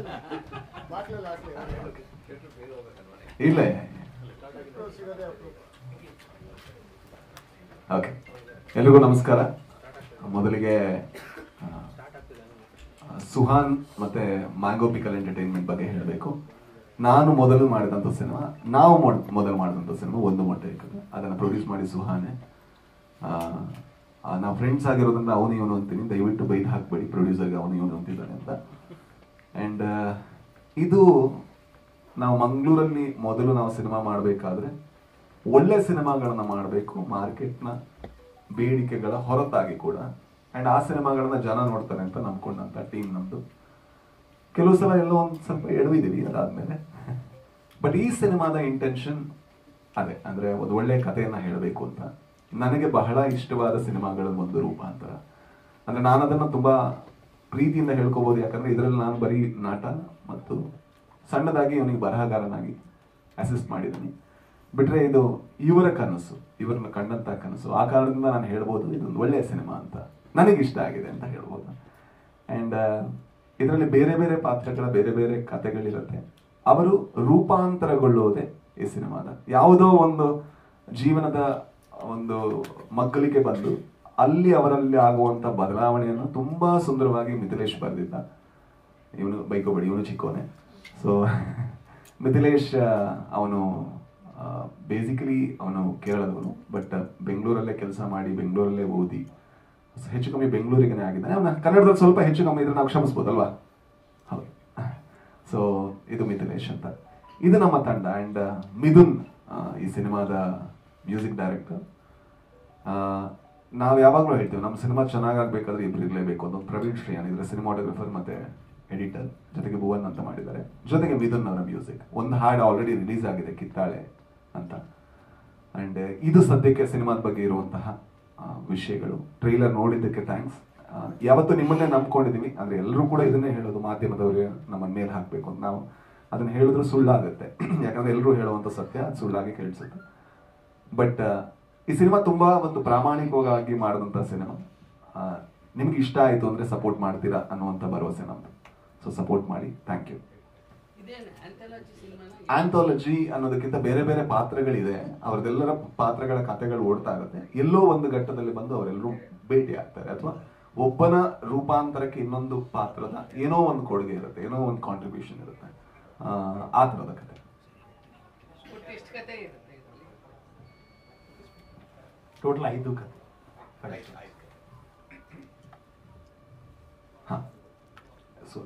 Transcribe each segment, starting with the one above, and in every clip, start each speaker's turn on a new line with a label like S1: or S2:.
S1: ಇಲ್ಲ ಓಕೆ ಎಲ್ರಿಗೂ ನಮಸ್ಕಾರ ಮೊದಲಿಗೆ ಆ, ಆ, ಸುಹಾನ್ ಮತ್ತೆ ಮ್ಯಾಂಗೋ ಪಿಕಲ್ ಎಂಟರ್ಟೈನ್ಮೆಂಟ್ ಬಗ್ಗೆ ಹೇಳಬೇಕು ನಾನು ಮೊದಲು ಮಾಡಿದಂಥ ಸಿನಿಮಾ ನಾವು ಮೊಡ್- ಮೊದಲು ಮಾಡಿದಂಥ ಸಿನಿಮಾ ಒಂದು ಮೊಟ್ಟೆ ಇಕ್ಕದು ಅದನ್ನು ಪ್ರೊಡ್ಯೂಸ್ ಮಾಡಿ ಸುಹಾನೆ ಆ, ಆ, ನಾವು ಫ್ರೆಂಡ್ಸ್ ಆಗಿರೋದ್ರಿಂದ ಅವನು ಇವನು ಅಂತೀನಿ ದಯವಿಟ್ಟು ಬೈದು ಹಾಕ್ಬೇಡಿ ಪ್ರೊಡ್ಯೂಸರ್ಗೆ ಅವನು ಇವನು ಅಂತಿದ್ದಾನೆ ಅಂತ ಆ್ಯಂಡ್ ಇದು ನಾವು ಮಂಗಳೂರಲ್ಲಿ ಮೊದಲು ನಾವು ಸಿನಿಮಾ ಮಾಡಬೇಕಾದ್ರೆ ಒಳ್ಳೆ ಸಿನಿಮಾಗಳನ್ನ ಮಾಡಬೇಕು ಮಾರ್ಕೆಟ್ನ ಬೇಡಿಕೆಗಳ ಹೊರತಾಗಿ ಕೂಡ ಆ್ಯಂಡ್ ಆ ಸಿನಿಮಾಗಳನ್ನ ಜನ ನೋಡ್ತಾರೆ ಅಂತ ನಂಬ್ಕೊಂಡಂತ ಟೀಮ್ ನಮ್ದು ಕೆಲವು ಸಲ ಎಲ್ಲೋ ಒಂದು ಸ್ವಲ್ಪ ಎಡವಿದೀವಿ ಅದಾದ್ಮೇಲೆ ಬಟ್ ಈ ಸಿನಿಮಾದ ಇಂಟೆನ್ಷನ್ ಅದೇ ಅಂದ್ರೆ ಒಂದು ಒಳ್ಳೆ ಕಥೆಯನ್ನ ಹೇಳಬೇಕು ಅಂತ ನನಗೆ ಬಹಳ ಇಷ್ಟವಾದ ಸಿನಿಮಾಗಳ ಒಂದು ರೂಪಾಂತರ ಅಂದ್ರೆ ನಾನು ಅದನ್ನ ತುಂಬಾ ಪ್ರೀತಿಯಿಂದ ಹೇಳ್ಕೋಬಹುದು ಯಾಕಂದ್ರೆ ಇದರಲ್ಲಿ ನಾನು ಬರೀ ನಾಟ ಮತ್ತು ಸಣ್ಣದಾಗಿ ಅವನಿಗೆ ಬರಹಗಾರನಾಗಿ ಅಸಿಸ್ಟ್ ಮಾಡಿದ್ದೀನಿ ಬಿಟ್ರೆ ಇದು ಇವರ ಕನಸು ಇವರನ್ನ ಕಂಡಂತ ಕನಸು ಆ ಕಾರಣದಿಂದ ನಾನು ಹೇಳ್ಬೋದು ಇದೊಂದು ಒಳ್ಳೆಯ ಸಿನಿಮಾ ಅಂತ ನನಗೆ ಇಷ್ಟ ಆಗಿದೆ ಅಂತ ಹೇಳ್ಬೋದು ಅಂಡ್ ಇದರಲ್ಲಿ ಬೇರೆ ಬೇರೆ ಪಾತ್ರಗಳ ಬೇರೆ ಬೇರೆ ಕಥೆಗಳಿರುತ್ತೆ ಅವರು ರೂಪಾಂತರಗೊಳ್ಳುವುದೇ ಈ ಸಿನಿಮಾದ ಯಾವುದೋ ಒಂದು ಜೀವನದ ಒಂದು ಮಗ್ಗಲಿಗೆ ಬಂದು ಅಲ್ಲಿ ಅವರಲ್ಲಿ ಆಗುವಂತ ಬದಲಾವಣೆಯನ್ನು ತುಂಬಾ ಸುಂದರವಾಗಿ ಮಿಥಿಲೇಶ್ ಬರೆದಿದ್ದ ಇವನು ಬೈಕೋಬೇಡಿ ಇವನು ಚಿಕ್ಕೋನೆ ಸೊ ಮಿಥಿಲೇಶ್ ಅವನು ಬೇಸಿಕಲಿ ಅವನು ಕೇರಳದವನು ಬಟ್ ಬೆಂಗಳೂರಲ್ಲೇ ಕೆಲಸ ಮಾಡಿ ಬೆಂಗಳೂರಲ್ಲೇ ಓದಿ ಹೆಚ್ಚು ಕಮ್ಮಿ ಬೆಂಗಳೂರಿಗೇ ಆಗಿದ್ದಾನೆ ಅವನ ಕನ್ನಡದಲ್ಲಿ ಸ್ವಲ್ಪ ಹೆಚ್ಚು ಕಮ್ಮಿ ಇದ್ರೆ ನಾವು ಕ್ಷಮಿಸ್ಬೋದಲ್ವಾ ಹೌದು ಸೊ ಇದು ಮಿಥಿಲೇಶ್ ಅಂತ ಇದು ನಮ್ಮ ತಂಡ ಅಂಡ್ ಮಿಥುನ್ ಆ, ಈ ಸಿನಿಮಾದ ಮ್ಯೂಸಿಕ್ ಡೈರೆಕ್ಟರ್ ನಾವು ಯಾವಾಗಲೂ ಹೇಳ್ತೀವಿ ನಮ್ಮ ಸಿನಿಮಾ ಚೆನ್ನಾಗಾಗಬೇಕಾದ್ರೆ ಇಬ್ರು ಇರಲೇಬೇಕು ಅಂತ ಒಂದು ಪ್ರವೀಣ್ ಶ್ರೀಯಾನ್ ಇದ್ರೆ ಸಿನಿಮಾಟೋಗ್ರಫರ್ ಮತ್ತೆ ಎಡಿಟರ್ ಜೊತೆಗೆ ಭುವನ್ ಅಂತ ಮಾಡಿದ್ದಾರೆ ಜೊತೆಗೆ ಮಿಥುನ್ ಅವರ ಮ್ಯೂಸಿಕ್ ಒಂದು ಹಾಡು ಆಲ್ರೆಡಿ ರಿಲೀಸ್ ಆಗಿದೆ ಕಿತ್ತಾಳೆ ಅಂತ ಅಂಡ್ ಇದು ಸದ್ಯಕ್ಕೆ ಸಿನಿಮಾದ ಬಗ್ಗೆ ಇರುವಂತಹ ಆ, ವಿಷಯಗಳು ಟ್ರೈಲರ್ ನೋಡಿದ್ದಕ್ಕೆ ಥ್ಯಾಂಕ್ಸ್ ಯಾವತ್ತು ನಿಮ್ಮನ್ನೇ ನಂಬ್ಕೊಂಡಿದೀವಿ ಅಂದ್ರೆ ಎಲ್ಲರೂ ಕೂಡ ಇದನ್ನೇ ಹೇಳೋದು ಮಾಧ್ಯಮದವ್ರಿಗೆ ನಮ್ಮನ್ನ ಮೇಲೆ ಹಾಕ್ಬೇಕು ಅಂತ ನಾವು ಅದನ್ನ ಹೇಳಿದ್ರು ಸುಳ್ಳಾಗುತ್ತೆ ಯಾಕಂದ್ರೆ ಎಲ್ಲರೂ ಹೇಳುವಂತ ಸತ್ಯ ಅದು ಸುಳ್ಳಾಗಿ ಕೇಳಿಸುತ್ತೆ ಬಟ್ ಈ ಸಿನಿಮಾ ತುಂಬಾ ಒಂದು ಪ್ರಾಮಾಣಿಕವಾಗಿ ಮಾಡಿದಂತ ಸಿನಿಮಾ ನಿಮ್ಗೆ ಇಷ್ಟ ಆಯ್ತು ಅಂದ್ರೆ ಸಪೋರ್ಟ್ ಮಾಡ್ತೀರಾ ಅನ್ನುವಂತ ಭರವಸೆ ನಮ್ದು ಸೊ ಸಪೋರ್ಟ್ ಮಾಡಿ ಥ್ಯಾಂಕ್ ಯು
S2: ಇದೇನು ಆಂಥಾಲಜಿ ಸಿನಿಮಾನ
S1: ಆಂಥಾಲಜಿ ಅನ್ನೋದಕ್ಕಿಂತ ಬೇರೆ ಬೇರೆ ಪಾತ್ರಗಳಿದೆ ಅವ್ರದ್ದೆಲ್ಲರ ಪಾತ್ರಗಳ ಕಥೆಗಳು ಓಡ್ತಾ ಇರುತ್ತೆ ಎಲ್ಲೋ ಒಂದು ಘಟ್ಟದಲ್ಲಿ ಬಂದು ಅವರೆಲ್ಲರೂ ಭೇಟಿ ಆಗ್ತಾರೆ ಅಥವಾ ಒಬ್ಬನ ರೂಪಾಂತರಕ್ಕೆ ಇನ್ನೊಂದು ಪಾತ್ರದ ಏನೋ ಒಂದು ಕೊಡುಗೆ ಇರುತ್ತೆ ಏನೋ ಒಂದು ಕಾಂಟ್ರಿಬ್ಯೂಷನ್ ಇರುತ್ತೆ ಆ, ಆ ಥರದ ಕಥೆ
S2: ಒಟ್ಟು ಎಷ್ಟು ಕತೆ ಇರುತ್ತೆ ಇದರಲ್ಲಿ
S1: ಟೋಟಲ್ ಐದು ಕಥೆ ಹಾ ಸೊ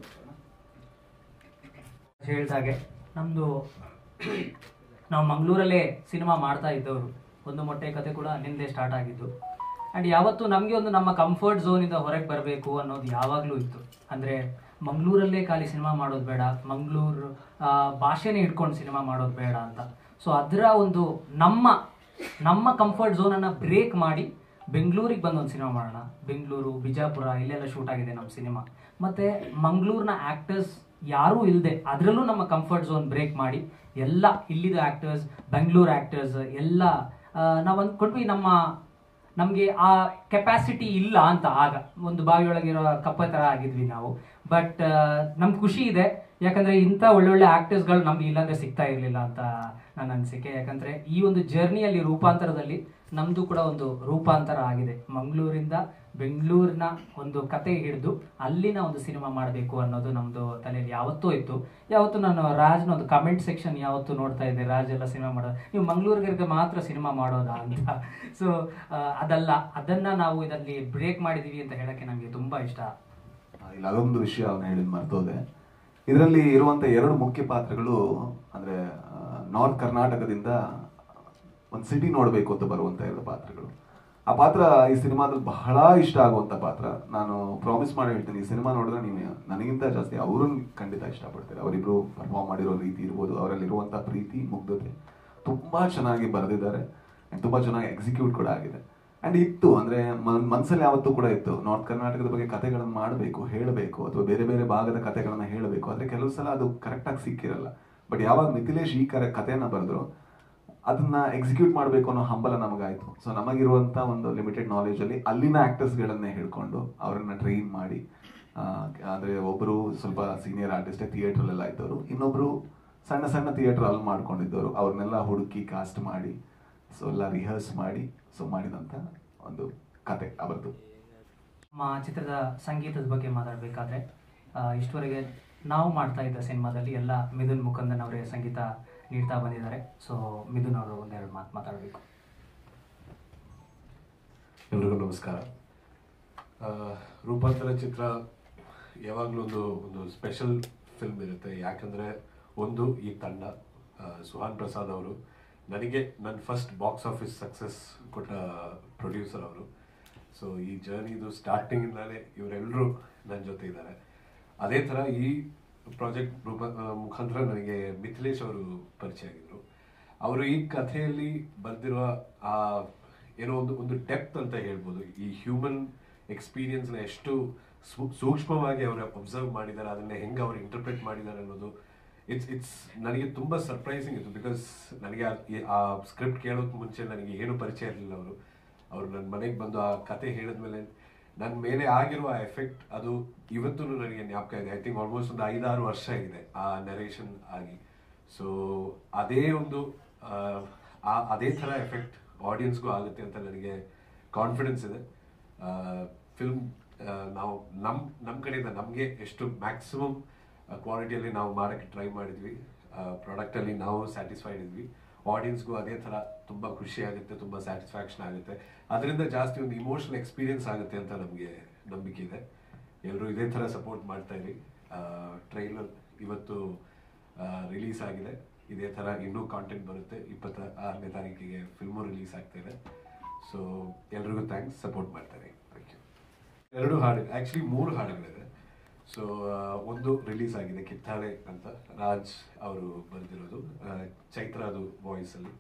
S3: ಹೇಳ್ದಾಗೆ ನಮ್ಮದು ನಾವು ಮಂಗಳೂರಲ್ಲೇ ಸಿನಿಮಾ ಮಾಡ್ತಾ ಇದ್ದವರು ಒಂದು ಮೊಟ್ಟೆ ಕತೆ ಕೂಡ ಅಲ್ಲಿಂದಲೇ ಸ್ಟಾರ್ಟ್ ಆಗಿದ್ದು ಆ್ಯಂಡ್ ಯಾವತ್ತೂ ನಮಗೆ ಒಂದು ನಮ್ಮ ಕಂಫರ್ಟ್ ಝೋನಿಂದ ಹೊರಗೆ ಬರಬೇಕು ಅನ್ನೋದು ಯಾವಾಗಲೂ ಇತ್ತು ಅಂದರೆ ಮಂಗಳೂರಲ್ಲೇ ಖಾಲಿ ಸಿನಿಮಾ ಮಾಡೋದು ಬೇಡ ಮಂಗಳೂರು ಭಾಷೆನೇ ಇಟ್ಕೊಂಡು ಸಿನಿಮಾ ಮಾಡೋದು ಬೇಡ ಅಂತ ಸೊ ಅದರ ಒಂದು ನಮ್ಮ ನಮ್ಮ ಕಂಫರ್ಟ್ ಝೋನನ್ನು ಬ್ರೇಕ್ ಮಾಡಿ ಬೆಂಗಳೂರಿಗೆ ಬಂದು ಒಂದು ಸಿನಿಮಾ ಮಾಡೋಣ ಬೆಂಗಳೂರು ಬಿಜಾಪುರ ಇಲ್ಲೆಲ್ಲ ಶೂಟ್ ಆಗಿದೆ ನಮ್ಮ ಸಿನಿಮಾ ಮತ್ತು ಮಂಗಳೂರಿನ ಆ್ಯಕ್ಟರ್ಸ್ ಯಾರೂ ಇಲ್ಲದೆ ಅದರಲ್ಲೂ ನಮ್ಮ ಕಂಫರ್ಟ್ ಝೋನ್ ಬ್ರೇಕ್ ಮಾಡಿ ಎಲ್ಲ ಇಲ್ಲಿದ ಆ್ಯಕ್ಟರ್ಸ್ ಬೆಂಗಳೂರು ಆ್ಯಕ್ಟರ್ಸ್ ಎಲ್ಲ ನಾವು ಅಂದ್ಕೊಂಡ್ವಿ ನಮ್ಮ ನಮಗೆ ಆ ಕೆಪಾಸಿಟಿ ಇಲ್ಲ ಅಂತ ಆಗ ಒಂದು ಬಾವಿಯೊಳಗಿರೋ ಕಪ್ಪ ಥರ ಆಗಿದ್ವಿ ನಾವು ಬಟ್ ನಮ್ಗೆ ಖುಷಿ ಇದೆ ಯಾಕಂದ್ರೆ ಇಂಥ ಒಳ್ಳೊಳ್ಳೆ ಆಕ್ಟರ್ಸ್ಗಳು ನಮ್ಗೆ ಇಲ್ಲಾಂದ್ರೆ ಸಿಗ್ತಾ ಇರಲಿಲ್ಲ ಅಂತ ನನ್ನ ಅನಿಸಿಕೆ ಯಾಕಂದ್ರೆ ಈ ಒಂದು ಜರ್ನಿಯಲ್ಲಿ ರೂಪಾಂತರದಲ್ಲಿ ನಮ್ದು ಕೂಡ ಒಂದು ರೂಪಾಂತರ ಆಗಿದೆ ಮಂಗಳೂರಿಂದ ಬೆಂಗಳೂರಿನ ಒಂದು ಕತೆ ಹಿಡಿದು ಅಲ್ಲಿನ ಒಂದು ಸಿನಿಮಾ ಮಾಡಬೇಕು ಅನ್ನೋದು ನಮ್ದು ತಲೆಯಲ್ಲಿ ಯಾವತ್ತೂ ಇತ್ತು ಯಾವತ್ತು ನಾನು ರಾಜ್ನ ಒಂದು ಕಮೆಂಟ್ ಸೆಕ್ಷನ್ ಯಾವತ್ತು ನೋಡ್ತಾ ಇದ್ದೆ ರಾಜ್ ಎಲ್ಲ ಸಿನಿಮಾ ಮಾಡೋದು ನೀವು ಮಂಗಳೂರಿಗೆ ಮಾತ್ರ ಸಿನಿಮಾ ಮಾಡೋದಾ ಅಂತ ಸೊ ಅದಲ್ಲ ಅದನ್ನ ನಾವು ಇದರಲ್ಲಿ ಬ್ರೇಕ್ ಮಾಡಿದೀವಿ ಅಂತ ಹೇಳಕ್ಕೆ ನಮಗೆ ತುಂಬಾ ಇಷ್ಟ
S1: ಇಲ್ಲ ಅದೊಂದು ವಿಷಯ ಅವನು ಹೇಳಿದ್ ಮರ್ತೋದೆ ಇದರಲ್ಲಿ ಇರುವಂತ ಎರಡು ಮುಖ್ಯ ಪಾತ್ರಗಳು ಅಂದ್ರೆ ನಾರ್ತ್ ಕರ್ನಾಟಕದಿಂದ ಒಂದು ಸಿಟಿ ನೋಡಬೇಕು ಅಂತ ಬರುವಂತ ಎರಡು ಪಾತ್ರಗಳು ಆ ಪಾತ್ರ ಈ ಸಿನಿಮಾದಲ್ಲಿ ಬಹಳ ಇಷ್ಟ ಆಗುವಂತ ಪಾತ್ರ ನಾನು ಪ್ರಾಮಿಸ್ ಮಾಡಿ ಹೇಳ್ತೀನಿ ಈ ಸಿನಿಮಾ ನೋಡಿದ್ರೆ ನೀವು ನನಗಿಂತ ಜಾಸ್ತಿ ಅವ್ರನ್ನ ಖಂಡಿತ ಇಷ್ಟಪಡ್ತಾರೆ ಅವರಿಬ್ರು ಪರ್ಫಾರ್ಮ್ ಮಾಡಿರೋ ರೀತಿ ಇರ್ಬೋದು ಅವರಲ್ಲಿರುವಂತ ಪ್ರೀತಿ ಮುಗ್ಧತೆ ತುಂಬಾ ಚೆನ್ನಾಗಿ ಬರೆದಿದ್ದಾರೆ and ತುಂಬಾ ಚೆನ್ನಾಗಿ ಎಕ್ಸಿಕ್ಯೂಟ್ ಕೂಡ ಆಗಿದೆ ಅಂಡ್ ಇತ್ತು ಅಂದ್ರೆ ಮನ್- ಮನ್ಸಲ್ಲಿ ಯಾವತ್ತೂ ಕೂಡ ಇತ್ತು ನಾರ್ತ್ ಕರ್ನಾಟಕದ ಬಗ್ಗೆ ಕಥೆಗಳನ್ನು ಮಾಡಬೇಕು ಹೇಳಬೇಕು ಅಥವಾ ಬೇರೆ ಬೇರೆ ಭಾಗದ ಕಥೆಗಳನ್ನ ಹೇಳಬೇಕು ಆದ್ರೆ ಕೆಲವು ಸಲ ಅದು ಕರೆಕ್ಟ್ ಆಗಿ ಸಿಕ್ಕಿರಲ್ಲ ಬಟ್ ಯಾವಾಗ ಮಿಥಿಲೇಶ್ ಈ ಕರೆ ಕಥೆಯನ್ನ ಬರೆದ್ರು ಅದನ್ನ ಎಕ್ಸಿಕ್ಯೂಟ್ ಮಾಡಬೇಕು ಅನ್ನೋ ಹಂಬಲ ನಮಗಾಯ್ತು ಸೊ ನಮಗಿರುವಂತ ಒಂದು ಲಿಮಿಟೆಡ್ ನಾಲೆಜ್ ಅಲ್ಲಿ ಅಲ್ಲಿನ ಆಕ್ಟರ್ಸ್ ಗಳನ್ನೇ ಹೇಳ್ಕೊಂಡು ಅವರನ್ನ ಟ್ರೈನ್ ಮಾಡಿ ಅಂದರೆ ಒಬ್ಬರು ಸ್ವಲ್ಪ ಸೀನಿಯರ್ ಆರ್ಟಿಸ್ಟೇ ಥಿಯೇಟ್ರಲ್ಲೆಲ್ಲ ಇದ್ದವರು ಇನ್ನೊಬ್ಬರು ಸಣ್ಣ ಸಣ್ಣ ಥಿಯೇಟರ್ ಅಲ್ಲಿ ಮಾಡ್ಕೊಂಡಿದ್ದವರು ಅವ್ರನ್ನೆಲ್ಲ ಹುಡುಕಿ ಕಾಸ್ಟ್ ಮಾಡಿ ಸೊ ಎಲ್ಲ ರಿಹರ್ಸ್ ಮಾಡಿ ಸೊ ಮಾಡಿದಂಥ ಒಂದು ಕತೆ ಅವರದ್ದು
S3: ನಮ್ಮ ಚಿತ್ರದ ಸಂಗೀತದ ಬಗ್ಗೆ ಮಾತಾಡಬೇಕಾದ್ರೆ ಇಷ್ಟವರೆಗೆ ನಾವು ಮಾಡ್ತಾ ಇದ್ದ ಸಿನಿಮಾದಲ್ಲಿ ಎಲ್ಲ ಮಿಥುನ್ ಮುಕಂದನ್ ಅವರೇ ಸಂಗೀತ ನೀಡ್ತಾ ಬಂದಿದ್ದಾರೆ ಸೊ ಮಿಥುನ್ ಅವರು ಒಂದೆರಡು ಮಾತು ಮಾತಾಡಬೇಕು
S4: ಎಲ್ರಿಗೂ ನಮಸ್ಕಾರ ಆ, ರೂಪಾಂತರ ಚಿತ್ರ ಯಾವಾಗಲೂ ಒಂದು ಒಂದು ಸ್ಪೆಷಲ್ ಫಿಲ್ಮ್ ಇರುತ್ತೆ ಯಾಕಂದರೆ ಒಂದು ಈ ತಂಡ ಆ, ಸುಹಾನ್ ಪ್ರಸಾದ್ ಅವರು ನನಗೆ ನನ್ನ ಫಸ್ಟ್ ಬಾಕ್ಸ್ ಆಫೀಸ್ ಸಕ್ಸಸ್ ಕೊಟ್ಟ ಪ್ರೊಡ್ಯೂಸರ್ ಅವರು ಸೊ ಈ ಜರ್ನಿದು ಸ್ಟಾರ್ಟಿಂಗಿಂದಲೇ ಇವರೆಲ್ಲರೂ ನನ್ನ ಜೊತೆ ಇದ್ದಾರೆ ಅದೇ ಥರ ಈ ಪ್ರಾಜೆಕ್ಟ್ ರೂಪ ಆ, ಮುಖಾಂತರ ನನಗೆ ಮಿಥಿಲೇಶ್ ಅವರು ಪರಿಚಯ ಆಗಿದ್ರು ಅವರು ಈ ಕಥೆಯಲ್ಲಿ ಬರೆದಿರುವ ಆ ಏನೋ ಒಂದು ಒಂದು ಡೆಪ್ತ್ ಅಂತ ಹೇಳ್ಬೋದು ಈ ಹ್ಯೂಮನ್ ಎಕ್ಸ್ಪೀರಿಯನ್ಸ್ನ ಎಷ್ಟು ಸೂ- ಸೂಕ್ಷ್ಮವಾಗಿ ಅವರು ಅಬ್ಸರ್ವ್ ಮಾಡಿದ್ದಾರೆ ಅದನ್ನ ಹೆಂಗೆ ಅವರು ಇಂಟರ್ಪ್ರೆಟ್ ಮಾಡಿದ್ದಾರೆ ಅನ್ನೋದು ಇಟ್ಸ್ ಇಟ್ಸ್ ನನಗೆ ತುಂಬ ಸರ್ಪ್ರೈಸಿಂಗ್ ಇತ್ತು ಬಿಕಾಸ್ ನನಗೆ ಆ- ಈ- ಆ ಸ್ಕ್ರಿಪ್ಟ್ ಕೇಳೋಕೆ ಮುಂಚೆ ನನಗೆ ಏನು ಪರಿಚಯ ಇರಲಿಲ್ಲ ಅವರು ಅವರು ನನ್ನ ಮನೆಗೆ ಬಂದು ಆ ಕತೆ ಹೇಳಿದ್ಮೇಲೆ ನನ್ನ ಮೇಲೆ ಆಗಿರುವ ಎಫೆಕ್ಟ್ ಅದು ಇವತ್ತೂ ನನಗೆ ಜ್ಞಾಪಕ ಇದೆ ಐ ಥಿಂಕ್ ಆಲ್ಮೋಸ್ಟ್ ಒಂದು ಐದಾರು ವರ್ಷ ಇದೆ ಆ ನರೇಷನ್ ಆಗಿ ಸೊ ಅದೇ ಒಂದು ಆ, ಆ- ಅದೇ ಥರ ಎಫೆಕ್ಟ್ ಆಡಿಯನ್ಸ್ಗೂ ಆಗುತ್ತೆ ಅಂತ ನನಗೆ ಕಾನ್ಫಿಡೆನ್ಸ್ ಇದೆ ಫಿಲ್ಮ್ ನಾವು ನಮ್ಮ ನಮ್ಮ ಕಡೆಯಿಂದ ನಮಗೆ ಎಷ್ಟು ಮ್ಯಾಕ್ಸಿಮಮ್ ಕ್ವಾಲಿಟಿಯಲ್ಲಿ ನಾವು ಮಾಡೋಕ್ಕೆ ಟ್ರೈ ಮಾಡಿದ್ವಿ ಪ್ರಾಡಕ್ಟಲ್ಲಿ ನಾವು ಸ್ಯಾಟಿಸ್ಫೈಡ್ ಇದ್ವಿ ಆಡಿಯನ್ಸ್ಗೂ ಅದೇ ಥರ ತುಂಬ ಖುಷಿ ಆಗುತ್ತೆ ತುಂಬ ಸ್ಯಾಟಿಸ್ಫ್ಯಾಕ್ಷನ್ ಆಗುತ್ತೆ ಅದರಿಂದ ಜಾಸ್ತಿ ಒಂದು ಇಮೋಷನಲ್ ಎಕ್ಸ್ಪೀರಿಯನ್ಸ್ ಆಗುತ್ತೆ ಅಂತ ನಮಗೆ ನಂಬಿಕೆ ಇದೆ ಎಲ್ಲರೂ ಇದೇ ಥರ ಸಪೋರ್ಟ್ ಮಾಡ್ತಾ ಇರಿ ಟ್ರೈಲರ್ ಇವತ್ತು ರಿಲೀಸ್ ಆಗಿದೆ ಇದೇ ಥರ ಇನ್ನೂ ಕಾಂಟೆಂಟ್ ಬರುತ್ತೆ ಇಪ್ಪತ್ತ ಆರನೇ ತಾರೀಕಿಗೆ ಫಿಲ್ಮು ರಿಲೀಸ್ ಆಗ್ತಾ ಇದೆ ಸೊ ಎಲ್ರಿಗೂ ಥ್ಯಾಂಕ್ಸ್ ಸಪೋರ್ಟ್ ಮಾಡ್ತಾರೆ ಥ್ಯಾಂಕ್ ಯು ಎರಡು ಹಾಡು ಆ್ಯಕ್ಚುಲಿ ಮೂರು ಹಾಡುಗಳಿದೆ ಸೊ ಒಂದು ರಿಲೀಸ್ ಆಗಿದೆ ಕಿತ್ತಾಳೆ ಅಂತ ರಾಜ್ ಅವರು ಬರೆದಿರೋದು ಚೈತ್ರ ಅದು ವಾಯ್ಸಲ್ಲಿ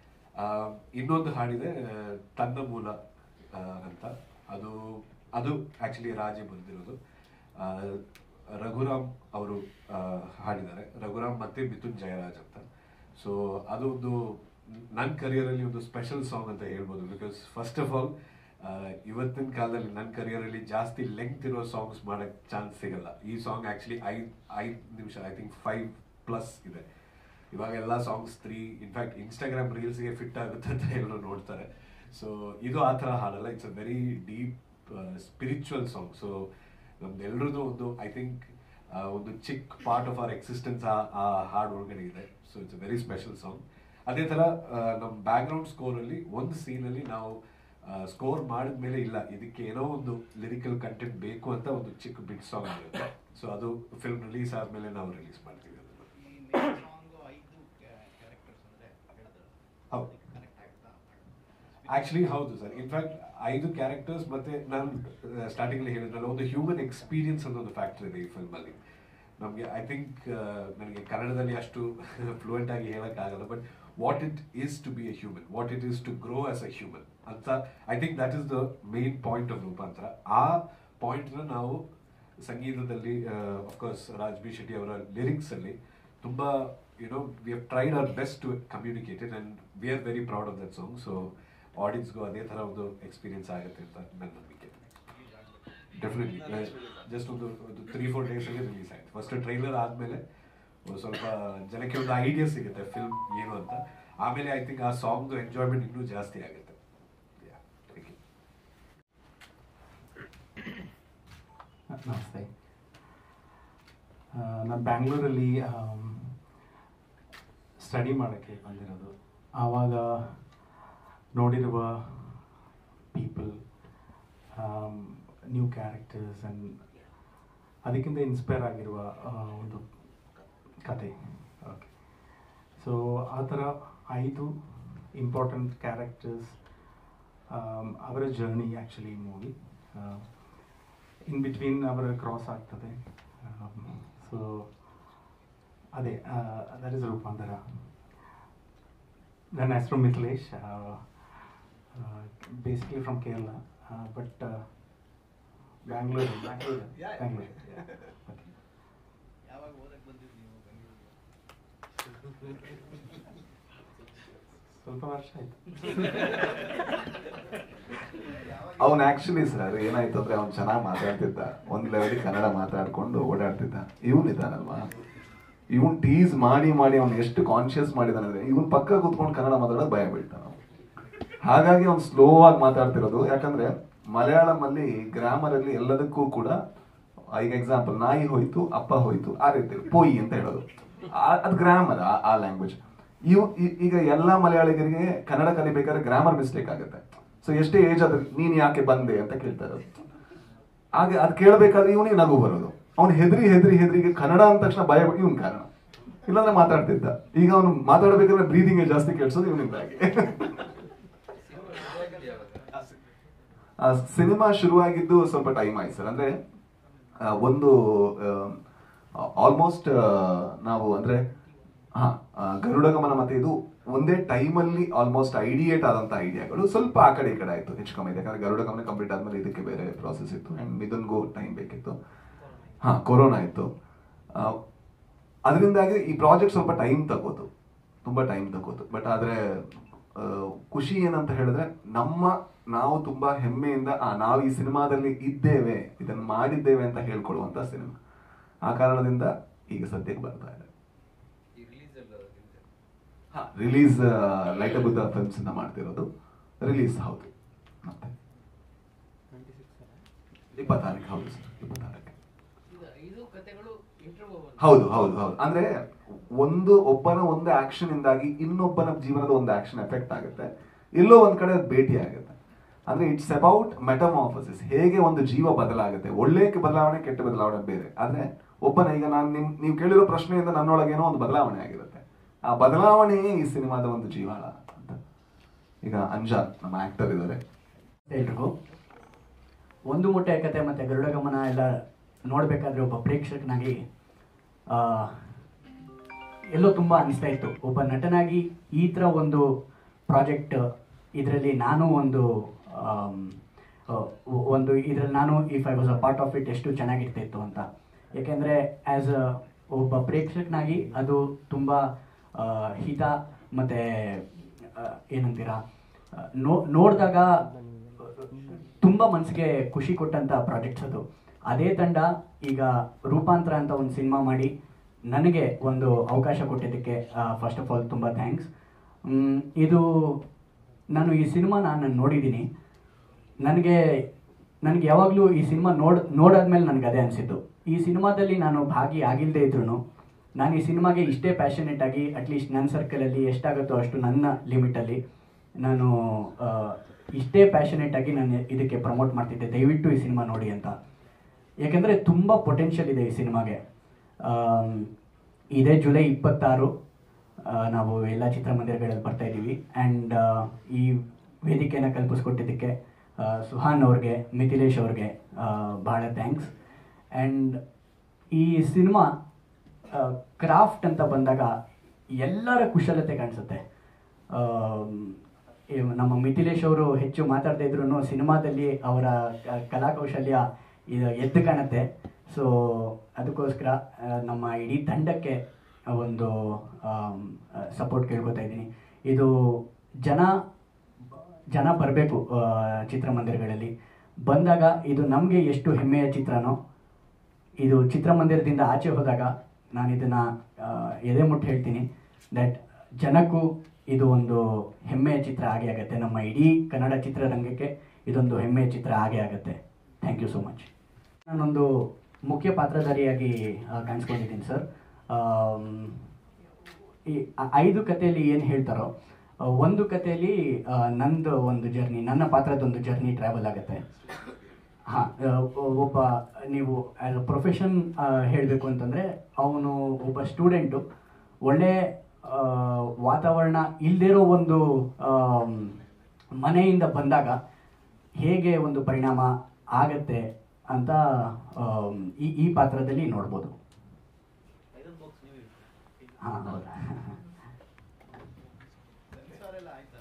S4: ಇನ್ನೊಂದು ಹಾಡಿದೆ ಆ, ತನ್ನ ಮೂಲ ಆ, ಅಂತ ಅದು ಅದು ಆ್ಯಕ್ಚುಲಿ ರಾಜೇ ಬರೆದಿರೋದು ಆ, ರಘುರಾಮ್ ಅವರು ಆ, ಹಾಡಿದ್ದಾರೆ ರಘುರಾಮ್ ಮತ್ತೆ ಮಿಥುನ್ ಜಯರಾಜ್ ಅಂತ ಸೊ ಅದು ಒಂದು ನನ್ನ ಕರಿಯರಲ್ಲಿ ಒಂದು ಸ್ಪೆಷಲ್ ಸಾಂಗ್ ಅಂತ ಹೇಳ್ಬೋದು ಬಿಕಾಸ್ ಫಸ್ಟ್ ಆಫ್ ಆಲ್ ಇವತ್ತಿನ ಕಾಲದಲ್ಲಿ ನನ್ನ ಕರಿಯರಲ್ಲಿ ಜಾಸ್ತಿ ಲೆಂತ್ ಇರೋ ಸಾಂಗ್ಸ್ ಮಾಡಕ್ ಚಾನ್ಸ್ ಸಿಗಲ್ಲ ಈ ಸಾಂಗ್ ಆಕ್ಚುಲಿ ಐದ್ ಐದು ನಿಮಿಷ ಐ ಥಿಂಕ್ ಫೈವ್ ಪ್ಲಸ್ ಇದೆ ಇವಾಗ ಎಲ್ಲ ಸಾಂಗ್ಸ್ ತ್ರೀ ಇನ್ಫ್ಯಾಕ್ಟ್ ಇನ್ಸ್ಟಾಗ್ರಾಮ್ ರೀಲ್ಸ್ಗೆ ಫಿಟ್ ಆಗುತ್ತೆ ಅಂತ ಎಲ್ಲರೂ ನೋಡ್ತಾರೆ ಸೊ ಇದು ಆ ಥರ ಹಾಡಲ್ಲ it's a very deep spiritual song so ನಮ್ದೆಲ್ಲರದು ಒಂದು ಐ ಥಿಂಕ್ ಒಂದು ಚಿಕ್ಕ ಪಾರ್ಟ್ ಆಫ್ ಅವರ್ ಎಕ್ಸಿಸ್ಟೆನ್ಸ್ ಆ ಆ ಹಾಡು ಒಳಗಡೆ ಇದೆ so it's a very special song ಅದೇ ಥರ ನಮ್ಮ ಬ್ಯಾಕ್ಗ್ರೌಂಡ್ ಸ್ಕೋರಲ್ಲಿ ಒಂದು ಸೀನಲ್ಲಿ ನಾವು ಸ್ಕೋರ್ ಮಾಡಿದ್ಮೇಲೆ ಇಲ್ಲ ಇದಕ್ಕೆ ಏನೋ ಒಂದು ಲಿರಿಕಲ್ ಕಂಟೆಂಟ್ ಬೇಕು ಅಂತ ಒಂದು ಚಿಕ್ಕ ಬಿಟ್ ಸಾಂಗ್ ಇರುತ್ತೆ ಸೊ ಅದು ಫಿಲ್ಮ್ ರಿಲೀಸ್ ಆದಮೇಲೆ ನಾವು ರಿಲೀಸ್ ಮಾಡ್ತೀವಿ ಅದನ್ನು
S5: ಈ ಮೇನ್ ಸಾಂಗು ಐದು ಕ್ಯಾರೆಕ್ಟರ್ಸ್ ಅಂದ್ರೆ ಹೇಳಿದ್ರು
S4: ಹೌದು.
S5: ಕನೆಕ್ಟ್ ಆಗುತ್ತಾ
S4: ಆಕ್ಚುಲಿ ಹೌದು ಸರ್ ಇನ್ಫ್ಯಾಕ್ಟ್ ಐದು ಕ್ಯಾರೆಕ್ಟರ್ಸ್ ಮತ್ತೆ ನಾನು ಸ್ಟಾರ್ಟಿಂಗ್ ಅಲ್ಲಿ ಹೇಳಿದ್ರಲ್ಲ ಒಂದು ಹ್ಯೂಮನ್ ಎಕ್ಸ್ಪೀರಿಯನ್ಸ್ ಅನ್ನೋ ಒಂದು ಫ್ಯಾಕ್ಟರ್ ಇದೆ ಈ ಫಿಲ್ಮ್ ಅಲ್ಲಿ ನಮಗೆ ಐ ಥಿಂಕ್ ನನಗೆ ಕನ್ನಡದಲ್ಲಿ ಅಷ್ಟು ಫ್ಲೂಯೆಂಟ್ ಆಗಿ ಹೇಳಕ್ಕಾಗಲ್ಲ but what it is to be a human what it is to grow as a human ಅಂತ I think that is the main point of Roopantara ಆ ಪಾಯಿಂಟ್ನ ನಾವು ಸಂಗೀತದಲ್ಲಿ ಅಫ್ಕೋರ್ಸ್ ರಾಜ್ ಬಿ ಶೆಟ್ಟಿ ಅವರ ಲಿರಿಕ್ಸ್ ಅಲ್ಲಿ ತುಂಬಾ you know we have tried our best to communicate it and we are very proud of that song so ಆಡಿಯನ್ಸ್ಗೂ ಅದೇ ಥರ ಒಂದು ಎಕ್ಸ್ಪೀರಿಯನ್ಸ್ ಆಗುತ್ತೆ ಅಂತ ನನ್ನ ನಂಬಿಕೆ ಡೆಫಿನೆಟ್ಲಿ ಜಸ್ಟ್ ಒಂದು ಒಂದು ತ್ರೀ ಫೋರ್ ಡೇಸಲ್ಲಿ ರಿಲೀಸ್ ಆಯ್ತು ಫಸ್ಟ್ ಟ್ರೈಲರ್ ಆದಮೇಲೆ ಸ್ವಲ್ಪ ಜನಕ್ಕೆ ಒಂದು ಐಡಿಯಾ ಸಿಗುತ್ತೆ ಫಿಲ್ಮ್ ಏನು ಅಂತ ಆಮೇಲೆ ಐ ಥಿಂಕ್ ಆ ಸಾಂಗ್ದು ಎಂಜಾಯ್ಮೆಂಟ್ ಇನ್ನೂ ಜಾಸ್ತಿ ಆಗುತ್ತೆ ಥ್ಯಾಂಕ್ ಯು
S6: ನಮಸ್ತೆ ನಾನು ಬ್ಯಾಂಗ್ಳೂರಲ್ಲಿ ಸ್ಟಡಿ ಮಾಡೋಕ್ಕೆ ಬಂದಿರೋದು ಆವಾಗ ನೋಡಿರುವ ಪೀಪಲ್ ನ್ಯೂ ಕ್ಯಾರೆಕ್ಟರ್ಸ್ ಆ್ಯಂಡ್ ಅದಕ್ಕಿಂತ ಇನ್ಸ್ಪೈರ್ ಆಗಿರುವ ಆ, ಒಂದು ಕತೆ ಓಕೆ ಸೊ ಆ ಥರ ಐದು ಇಂಪಾರ್ಟೆಂಟ್ ಕ್ಯಾರೆಕ್ಟರ್ಸ್ ಅವರ journey actually movie in between ಅವರ ಕ್ರಾಸ್ ಆಗ್ತದೆ ಸೊ ಅದೇ ದಟ್ ಇಸ್ ರೂಪಾಂತರ ನನ್ನ ಹೆಸರು Mithilesh basically from Kerala but Bangalore Bangalore Bangalore okay
S5: ಯಾವಾಗ ಓದಕ್ ಬಂದಿದ್ದು ನೀವು ಬೆಂಗಳೂರಿಗೆ
S6: ಸ್ವಲ್ಪ ವರ್ಷ ಆಯಿತು
S1: ಅವನ್ ಆಕ್ಚುಲಿ ಸರ್ ಏನಾಯ್ತು ಅಂದ್ರೆ ಅವ್ನು ಚೆನ್ನಾಗಿ ಮಾತಾಡ್ತಿದ್ದ ಒಂದ್ ಲೆವೆಲ್ ಕನ್ನಡ ಮಾತಾಡ್ಕೊಂಡು ಓಡಾಡ್ತಿದ್ದ ಇವನ್ ಇದ್ದಾನಲ್ವಾ ಇವನ್ ಟೀಸ್ ಮಾಡಿ ಮಾಡಿ ಅವ್ನು ಎಷ್ಟು ಕಾನ್ಶಿಯಸ್ ಮಾಡಿದಾನೆ ಅಂದ್ರೆ ಇವನ್ ಪಕ್ಕ ಕೂತ್ಕೊಂಡು ಕನ್ನಡ ಮಾತಾಡೋದು ಭಯ ಬೀಳ್ತಾನ ಅವ್ನು. ಹಾಗಾಗಿ ಅವ್ನು ಸ್ಲೋ ಆಗಿ ಮಾತಾಡ್ತಿರೋದು ಯಾಕಂದ್ರೆ ಮಲಯಾಳಂ ಅಲ್ಲಿ ಗ್ರಾಮರ್ ಅಲ್ಲಿ ಎಲ್ಲದಕ್ಕೂ ಕೂಡ ಈಗ ಎಕ್ಸಾಂಪಲ್ ನಾಯಿ ಹೋಯ್ತು ಅಪ್ಪ ಹೋಯ್ತು ಆ ರೀತಿ ಪೋಯಿ ಅಂತ ಹೇಳೋದು ಆ- ಅದು ಗ್ರಾಮರ್ ಆ ಲ್ಯಾಂಗ್ವೇಜ್ ಇವ್ ಈ- ಈಗ ಎಲ್ಲಾ ಮಲಯಾಳಿಗರಿಗೆ ಕನ್ನಡ ಕಲಿಬೇಕಾದ್ರೆ ಗ್ರಾಮರ್ ಮಿಸ್ಟೇಕ್ ಆಗುತ್ತೆ ಸೊ ಎಷ್ಟೇ ಏಜ್ ಆದ್ರೆ ನೀನ್ ಯಾಕೆ ಬಂದೆ ಅಂತ ಕೇಳ್ತಾರೆ ಹಾಗೆ ಅದು ಕೇಳಬೇಕಾದ್ರೆ ಇವನಿಗೆ ನಗು ಬರೋದು ಅವ್ನು ಹೆದ್ರಿ ಹೆದ್ರಿ ಹೆದ್ರಿಗೆ ಕನ್ನಡ ಅಂದ ತಕ್ಷಣ ಭಯ ಇವನ್ ಕಾರಣ ಇಲ್ಲಾಂದ್ರೆ ಮಾತಾಡ್ತಿದ್ದ ಈಗ ಅವನು ಮಾತಾಡ್ಬೇಕಾದ್ರೆ ಬ್ರೀದಿಂಗ್ ಜಾಸ್ತಿ ಕೇಳಿಸೋದು ಇವನಿಂದಾಗಿ ಸಿನಿಮಾ ಶುರುವಾಗಿದ್ದು ಸ್ವಲ್ಪ ಟೈಮ್ ಆಯ್ತು ಸರ್ ಅಂದ್ರೆ ಆ, ಒಂದು ಆಲ್ಮೋಸ್ಟ್ ನಾವು ಅಂದ್ರೆ ಹಾ ಆ, ಗರುಡ ಗಮನ ಮತ್ತೆ ಇದು ಒಂದೇ ಟೈಮಲ್ಲಿ ಆಲ್ಮೋಸ್ಟ್ ಐಡಿಯೇಟ್ ಆದಂತ ಐಡಿಯಾಗಳು ಸ್ವಲ್ಪ ಆ ಕಡೆ ಈ ಕಡೆ ಆಯ್ತು ಹೆಚ್ಚು ಕಮ್ಮಿ ಇದೆ ಯಾಕಂದ್ರೆ ಗರುಡ ಗಮನ ಕಂಪ್ಲೀಟ್ ಆದ್ಮೇಲೆ ಇದಕ್ಕೆ ಬೇರೆ ಪ್ರಾಸೆಸ್ ಇತ್ತು ಅಂಡ್ ಮಿಥುನ್ಗೂ ಟೈಮ್ ಬೇಕಿತ್ತು ಹಾ ಕೊರೋನಾ ಇತ್ತು ಆ, ಅದರಿಂದಾಗಿ ಈ ಪ್ರಾಜೆಕ್ಟ್ ಸ್ವಲ್ಪ ಟೈಮ್ ತಗೋತು ತುಂಬಾ ಟೈಮ್ ತಗೋತು ಬಟ್ ಆದ್ರೆ ಆ, ಖುಷಿ ಏನಂತ ಹೇಳಿದ್ರೆ ನಮ್ಮ ನಾವು ತುಂಬಾ ಹೆಮ್ಮೆಯಿಂದ ಆ, ನಾವು ಈ ಸಿನಿಮಾದಲ್ಲಿ ಇದ್ದೇವೆ ಇದನ್ನ ಮಾಡಿದ್ದೇವೆ ಅಂತ ಹೇಳ್ಕೊಳ್ಳುವಂತ ಸಿನಿಮಾ ಆ ಕಾರಣದಿಂದ ಈಗ ಸದ್ಯಕ್ಕೆ ಬರ್ತಾ ಇದೆ ರಿಲೀಸ್ ಲೈಟ್ ಬುದ್ಧ ಫಿಲ್ಮ್ಸ್ ಇಂದ ಮಾಡ್ತಿರೋದು ರಿಲೀಸ್ ಹೌದು ಮತ್ತೆ ಇಪ್ಪತ್ತಾರಕ್ಕೆ ಹೌದು ಸರ್ ಇಪ್ಪತ್ತಾರಕ್ಕೆ
S2: ಇದು ಐದು ಕಥೆಗಳು ಇಂಟರ್ವ್ಯೂ
S1: ಹೌದು ಹೌದು ಹೌದು ಅಂದ್ರೆ ಒಂದು ಒಬ್ಬನ ಒಂದು ಆಕ್ಷನ್ ಇಂದಾಗಿ ಇನ್ನೊಬ್ಬನ ಜೀವನದ ಒಂದು ಆಕ್ಷನ್ ಎಫೆಕ್ಟ್ ಆಗುತ್ತೆ ಎಲ್ಲೋ ಒಂದ್ ಕಡೆ ಅದು ಭೇಟಿ ಆಗುತ್ತೆ ಅಂದ್ರೆ ಇಟ್ಸ್ ಅಬೌಟ್ ಮೆಟಮಾಫಸಿಸ್ ಹೇಗೆ ಒಂದು ಜೀವ ಬದಲಾಗುತ್ತೆ ಒಳ್ಳೆ ಬದಲಾವಣೆ ಕೆಟ್ಟ ಬದಲಾವಣೆ ಬೇರೆ ಆದ್ರೆ ಒಬ್ಬನ ಈಗ ನಾನು ನಿಮ್ ನೀವು ಕೇಳಿರೋ ಪ್ರಶ್ನೆಯಿಂದ ನನ್ನೊಳಗೇನೋ ಒಂದು ಬದಲಾವಣೆ ಆಗಿರುತ್ತೆ ಆ ಬದಲಾವಣೆಯೇ ಈ ಸಿನಿಮಾದ ಒಂದು ಜೀವಾಳ ಅಂತ ಈಗ ಅಂಜಾನ್ ನಮ್ಮ ಆಕ್ಟರ್ ಇದ್ದಾರೆ
S7: ಎಲ್ರಿಗೂ ಒಂದು ಮುಟ್ಟೆ ಕತೆ ಮತ್ತು ಗರುಡ ಗಮನ ಎಲ್ಲ ನೋಡಬೇಕಾದ್ರೆ ಒಬ್ಬ ಪ್ರೇಕ್ಷಕನಾಗಿ ಆ, ಎಲ್ಲೋ ತುಂಬ ಅನಿಸ್ತಾ ಇತ್ತು ಒಬ್ಬ ನಟನಾಗಿ ಈ ಥರ ಒಂದು ಪ್ರಾಜೆಕ್ಟ್ ಇದರಲ್ಲಿ ನಾನು ಒಂದು ಆಮ್, ಆ, ಒಂದು ಇದರಲ್ಲಿ ನಾನು if I was a part of it ಎಷ್ಟು ಚೆನ್ನಾಗಿರ್ತಿತ್ತು ಅಂತ ಯಾಕೆಂದರೆ ಆ್ಯಸ್ ಅ ಒಬ್ಬ ಪ್ರೇಕ್ಷಕನಾಗಿ ಅದು ತುಂಬ ಆ, ಹಿತ ಮತ್ತು ಏನಂತೀರಾ ಆ, ನೋ ನೋಡಿದಾಗ ತುಂಬ ಮನಸ್ಸಿಗೆ ಖುಷಿ ಕೊಟ್ಟಂಥ ಪ್ರಾಜೆಕ್ಟ್ಸ್ ಅದು ಅದೇ ತಂಡ ಈಗ ರೂಪಾಂತರ ಅಂತ ಒಂದು ಸಿನಿಮಾ ಮಾಡಿ ನನಗೆ ಒಂದು ಅವಕಾಶ ಕೊಟ್ಟಿದ್ದಕ್ಕೆ ಫಸ್ಟ್ ಆಫ್ ಆಲ್ ತುಂಬ ಥ್ಯಾಂಕ್ಸ್ ಇದು ನಾನು ಈ ಸಿನಿಮಾನ ನಾನು ನೋಡಿದ್ದೀನಿ ನನಗೆ ನನಗೆ ಯಾವಾಗಲೂ ಈ ಸಿನಿಮಾ ನೋಡ್ ನೋಡಾದ್ಮೇಲೆ ನನಗೆ ಅದೇ ಅನಿಸಿದ್ದು ಈ ಸಿನಿಮಾದಲ್ಲಿ ನಾನು ಭಾಗಿ ಆಗಿಲ್ಲದೆ ಇದ್ರೂ ನಾನು ಈ ಸಿನಿಮಾಗೆ ಇಷ್ಟೇ ಪ್ಯಾಷನೇಟ್ ಆಗಿ ಅಟ್ಲೀಸ್ಟ್ ನನ್ನ ಸರ್ಕಲಲ್ಲಿ ಎಷ್ಟಾಗುತ್ತೋ ಅಷ್ಟು ನನ್ನ ಲಿಮಿಟಲ್ಲಿ ನಾನು ಆ, ಇಷ್ಟೇ ಪ್ಯಾಷನೇಟ್ ಆಗಿ ನಾನು ಇದಕ್ಕೆ ಪ್ರಮೋಟ್ ಮಾಡ್ತಿದ್ದೆ ದಯವಿಟ್ಟು ಈ ಸಿನಿಮಾ ನೋಡಿ ಅಂತ ಯಾಕೆಂದರೆ ತುಂಬ ಪೊಟೆನ್ಷಿಯಲ್ ಇದೆ ಈ ಸಿನಿಮಾಗೆ ಆಮ್, ಇದೇ ಜುಲೈ ಇಪ್ಪತ್ತಾರು ಆ, ನಾವು ಎಲ್ಲ ಚಿತ್ರಮಂದಿರಗಳಲ್ಲಿ ಬರ್ತಾ ಇದ್ದೀವಿ ಆ್ಯಂಡ್ ಈ ವೇದಿಕೆಯನ್ನು ಕಲ್ಪಿಸ್ಕೊಟ್ಟಿದ್ದಕ್ಕೆ ಆ, ಸುಹಾನ್ ಅವ್ರಿಗೆ ಮಿಥಿಲೇಶ್ ಅವ್ರಿಗೆ ಆ, ಬಹಳ ಥ್ಯಾಂಕ್ಸ್ ಆ್ಯಂಡ್ ಈ ಸಿನಿಮಾ ಕ್ರಾಫ್ಟ್ ಅಂತ ಬಂದಾಗ ಎಲ್ಲರ ಕುಶಲತೆ ಕಾಣಿಸುತ್ತೆ ಆಮ್, ಈ ನಮ್ಮ ಮಿಥಿಲೇಶ್ ಅವರು ಹೆಚ್ಚು ಮಾತಾಡದೇ ಇದ್ರು ಸಿನಿಮಾದಲ್ಲಿ ಅವರ ಕ- ಕಲಾಕೌಶಲ್ಯ ಇದು ಎದ್ದು ಕಾಣುತ್ತೆ ಸೊ ಅದಕ್ಕೋಸ್ಕರ ಆ, ನಮ್ಮ ಇಡೀ ತಂಡಕ್ಕೆ ಒಂದು ಸಪೋರ್ಟ್ ಕೇಳ್ಕೊತಾ ಇದ್ದೀನಿ ಇದು ಜನ ಜನ ಬರಬೇಕು ಚಿತ್ರಮಂದಿರಗಳಲ್ಲಿ ಬಂದಾಗ ಇದು ನಮಗೆ ಎಷ್ಟು ಹೆಮ್ಮೆಯ ಚಿತ್ರನೋ ಇದು ಚಿತ್ರಮಂದಿರದಿಂದ ಆಚೆ ಹೋದಾಗ ನಾನು ಇದನ್ನು ಎದೆ ಮುಟ್ಟು ಹೇಳ್ತೀನಿ ದಟ್ ಜನಕ್ಕೂ ಇದು ಒಂದು ಹೆಮ್ಮೆಯ ಚಿತ್ರ ಆಗೇ ಆಗುತ್ತೆ ನಮ್ಮ ಇಡೀ ಕನ್ನಡ ಚಿತ್ರರಂಗಕ್ಕೆ ಇದೊಂದು ಹೆಮ್ಮೆಯ ಚಿತ್ರ ಆಗೇ ಆಗುತ್ತೆ ಥ್ಯಾಂಕ್ ಯು ಸೋ ಮಚ್ ನಾನೊಂದು ಮುಖ್ಯ ಪಾತ್ರಧಾರಿಯಾಗಿ ಆ, ಕಾಣಿಸ್ಕೊಂಡಿದ್ದೀನಿ ಸರ್ ಆಮ್, ಈ ಆ- ಐದು ಕಥೆಯಲ್ಲಿ ಏನು ಹೇಳ್ತಾರೋ ಆ, ಒಂದು ಕಥೆಯಲ್ಲಿ ಆ, ನಂದು ಒಂದು ಜರ್ನಿ ನನ್ನ ಪಾತ್ರದೊಂದು ಜರ್ನಿ ಟ್ರಾವೆಲ್ ಆಗುತ್ತೆ ಹಾಂ ಒಬ್ಬ ನೀವು ಆ್ಯಸ್ ಅ ಪ್ರೊಫೆಷನ್ ಹೇಳಬೇಕು ಅಂತಂದರೆ ಅವನು ಒಬ್ಬ ಸ್ಟೂಡೆಂಟು ಒಳ್ಳೆ ಆ, ವಾತಾವರಣ ಇಲ್ದಿರೋ ಒಂದು ಆಮ್, ಮನೆಯಿಂದ ಬಂದಾಗ ಹೇಗೆ ಒಂದು ಪರಿಣಾಮ ಆಗತ್ತೆ ಅಂತ ಆಮ್, ಈ ಈ ಪಾತ್ರದಲ್ಲಿ ನೋಡ್ಬೋದು ಹಾಂ ಹೌದಾ
S5: ಸೆನ್ಸಾರ್ ಆಯ್ತಾ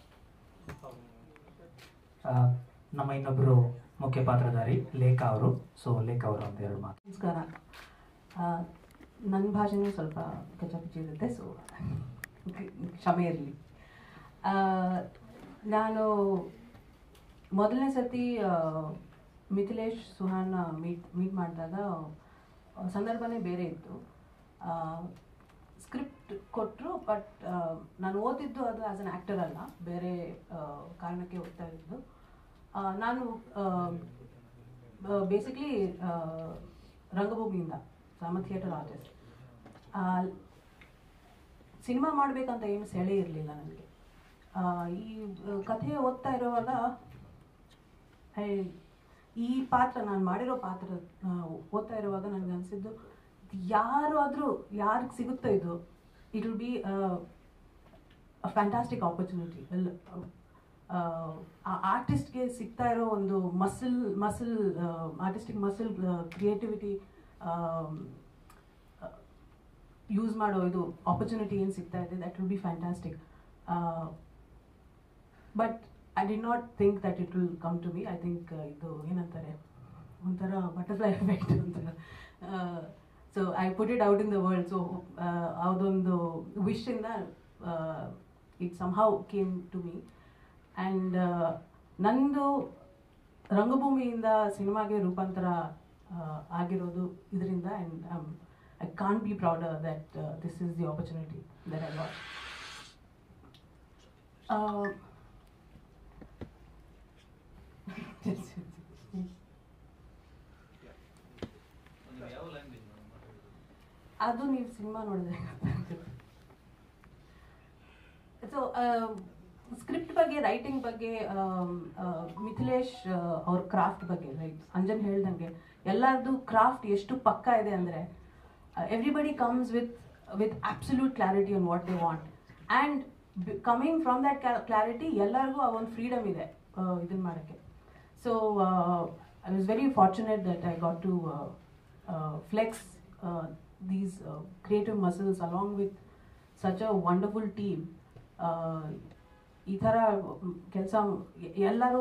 S3: ಆ, ನಮ್ಮ ಇನ್ನೊಬ್ಬರು ಮುಖ್ಯ ಪಾತ್ರಧಾರಿ ಲೇಖಾ ಅವರು ಸೊ ಲೇಖಾ ಅವರು ಅಂತ ಎರಡು ಮಾತು
S8: ನಮಸ್ಕಾರ ನನ್ನ ಭಾಷೆನೂ ಸ್ವಲ್ಪ ಕಚಾಪಿಚಿ ಇರುತ್ತೆ ಸೊ ಕ್ಷಮೆ ಇರಲಿ ನಾನು ಮೊದಲನೇ ಸತಿ ಆ, ಮಿಥಿಲೇಶ್ ಸುಹಾನ್ ಮೀಟ್ ಮೀಟ್ ಮಾಡಿದಾಗ ಆ, ಸಂದರ್ಭನೇ ಬೇರೆ ಇತ್ತು ಸ್ಕ್ರಿಪ್ಟ್ ಕೊಟ್ಟರು ಬಟ್ ನಾನು ಓದಿದ್ದು ಅದು ಆ್ಯಸ್ ಅನ್ ಆ್ಯಕ್ಟರ್ ಅಲ್ಲ ಬೇರೆ ಆ, ಕಾರಣಕ್ಕೆ ಓದ್ತಾ ಇದ್ದು ಆ, ನಾನು ಬೇಸಿಕ್ಲಿ ರಂಗಭೂಮಿಯಿಂದ ಸಾಮ ಥಿಯೇಟರ್ ಆರ್ಟಿಸ್ಟ್ ಸಿನಿಮಾ ಮಾಡಬೇಕಂತ ಏನು ಸೆಳೆ ಇರಲಿಲ್ಲ ನನಗೆ ಈ ಆ, ಕಥೆ ಓದ್ತಾ ಇರೋವಾಗ ಐ ಈ ಪಾತ್ರ ನಾನು ಮಾಡಿರೋ ಪಾತ್ರ ಆ, ಓದ್ತಾ ಇರುವಾಗ ನನಗೆ ಅನಿಸಿದ್ದು ಯಾರು ಆದರೂ ಯಾರಿಗೆ ಸಿಗುತ್ತೋ ಇದು it will be fantastic opportunity ಎಲ್ಲ ಆ ಆರ್ಟಿಸ್ಟ್ಗೆ ಸಿಗ್ತಾ ಇರೋ ಒಂದು muscle muscle artistic muscle creativity use ಮಾಡೋ ಇದು ಆಪರ್ಚುನಿಟಿ ಏನು ಸಿಗ್ತಾ ಇದೆ that will be fantastic but I did not think that it will come to me I think ಇದು ಏನಂತಾರೆ ಒಂಥರ ಬಟರ್ಫ್ಲೈ ಎಫೆಕ್ಟ್ ಒಂಥರ so I put it out in the world so ಅದೊಂದು ವಿಶಿಂದ it somehow came to me and ನಂದು ರಂಗಭೂಮಿಯಿಂದ ಸಿನಿಮಾಗೆ ರೂಪಾಂತರ ಆ, ಆಗಿರೋದು ಇದರಿಂದ and I can't be prouder that this is the opportunity that I got
S2: ನೀವು ಯಾವ ಲ್ಯಾಂಗ್ವೇಜ್
S8: ಅದು ನೀವು ಸಿನಿಮಾ ನೋಡಿದ್ರೆ ಸೊ ಸ್ಕ್ರಿಪ್ಟ್ ಬಗ್ಗೆ ರೈಟಿಂಗ್ ಬಗ್ಗೆ ಆಮ್, ಆ, ಮಿಥಿಲೇಶ್ ಆ, ಅವ್ರ ಕ್ರಾಫ್ಟ್ ಬಗ್ಗೆ ಲೈಕ್ ಅಂಜನ್ ಹೇಳ್ದಂಗೆ ಎಲ್ಲರದು ಕ್ರಾಫ್ಟ್ ಎಷ್ಟು ಪಕ್ಕ ಇದೆ ಅಂದರೆ everybody comes with with absolute clarity on what they want and coming from that clarity ಎಲ್ಲರಿಗೂ ಆ ಒಂದು ಫ್ರೀಡಮ್ ಇದೆ ಇದನ್ನು ಮಾಡೋಕ್ಕೆ so I was very fortunate that I got to flex these uh, creative muscles along with such a wonderful team uh, ಈ ಥರ ಕೆಲಸ ಎಲ್ಲರೂ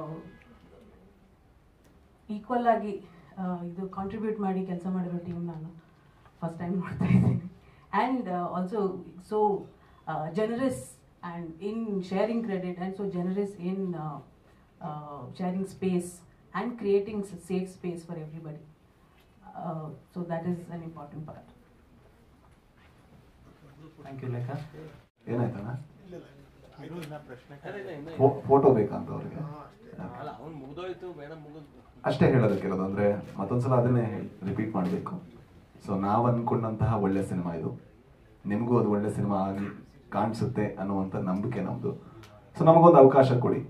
S8: ಈಕ್ವಲ್ ಆಗಿ ಆ, ಇದು ಕಾಂಟ್ರಿಬ್ಯೂಟ್ ಮಾಡಿ ಕೆಲಸ ಮಾಡಿರೋ ಟೀಮ್ ನಾನು ಫಸ್ಟ್ ಟೈಮ್ ನೋಡ್ತಾ ಇದ್ದೀನಿ and also so generous and in sharing credit and so generous in sharing space and creating safe space for everybody so that is an important part
S6: thank you Lekha
S1: ಏನಾಯ್ತಣ್ಣ
S5: ಇದು ಇನ್ನ ಪ್ರಶ್ನೆ
S1: photo ಬೇಕಂತ ಅವ್ರಿಗೆ
S2: ಅಲ್ಲ ಅವ್ನು ಮುಗ್ದೋಯ್ತು ಮೇಡಮ್ ಮುಗಿದ್
S1: ಅಷ್ಟೇ ಹೇಳೋದಕ್ಕಿರೋದು ಅಂದ್ರೆ ಮತ್ತೊಂದ್ಸಲ ಅದನ್ನೇ ರಿಪೀಟ್ ಮಾಡಬೇಕು ಸೊ ನಾವು ಅನ್ಕೊಂಡಂತಹ ಒಳ್ಳೆ ಸಿನಿಮಾ ಇದು ನಿಮಗೂ ಅದು ಒಳ್ಳೆ ಸಿನಿಮಾ ಆಗಿ ಕಾಣಿಸುತ್ತೆ ಅನ್ನುವಂಥ ನಂಬಿಕೆ ನಮ್ಮದು ಸೊ ನಮಗೊಂದು ಅವಕಾಶ ಕೊಡಿ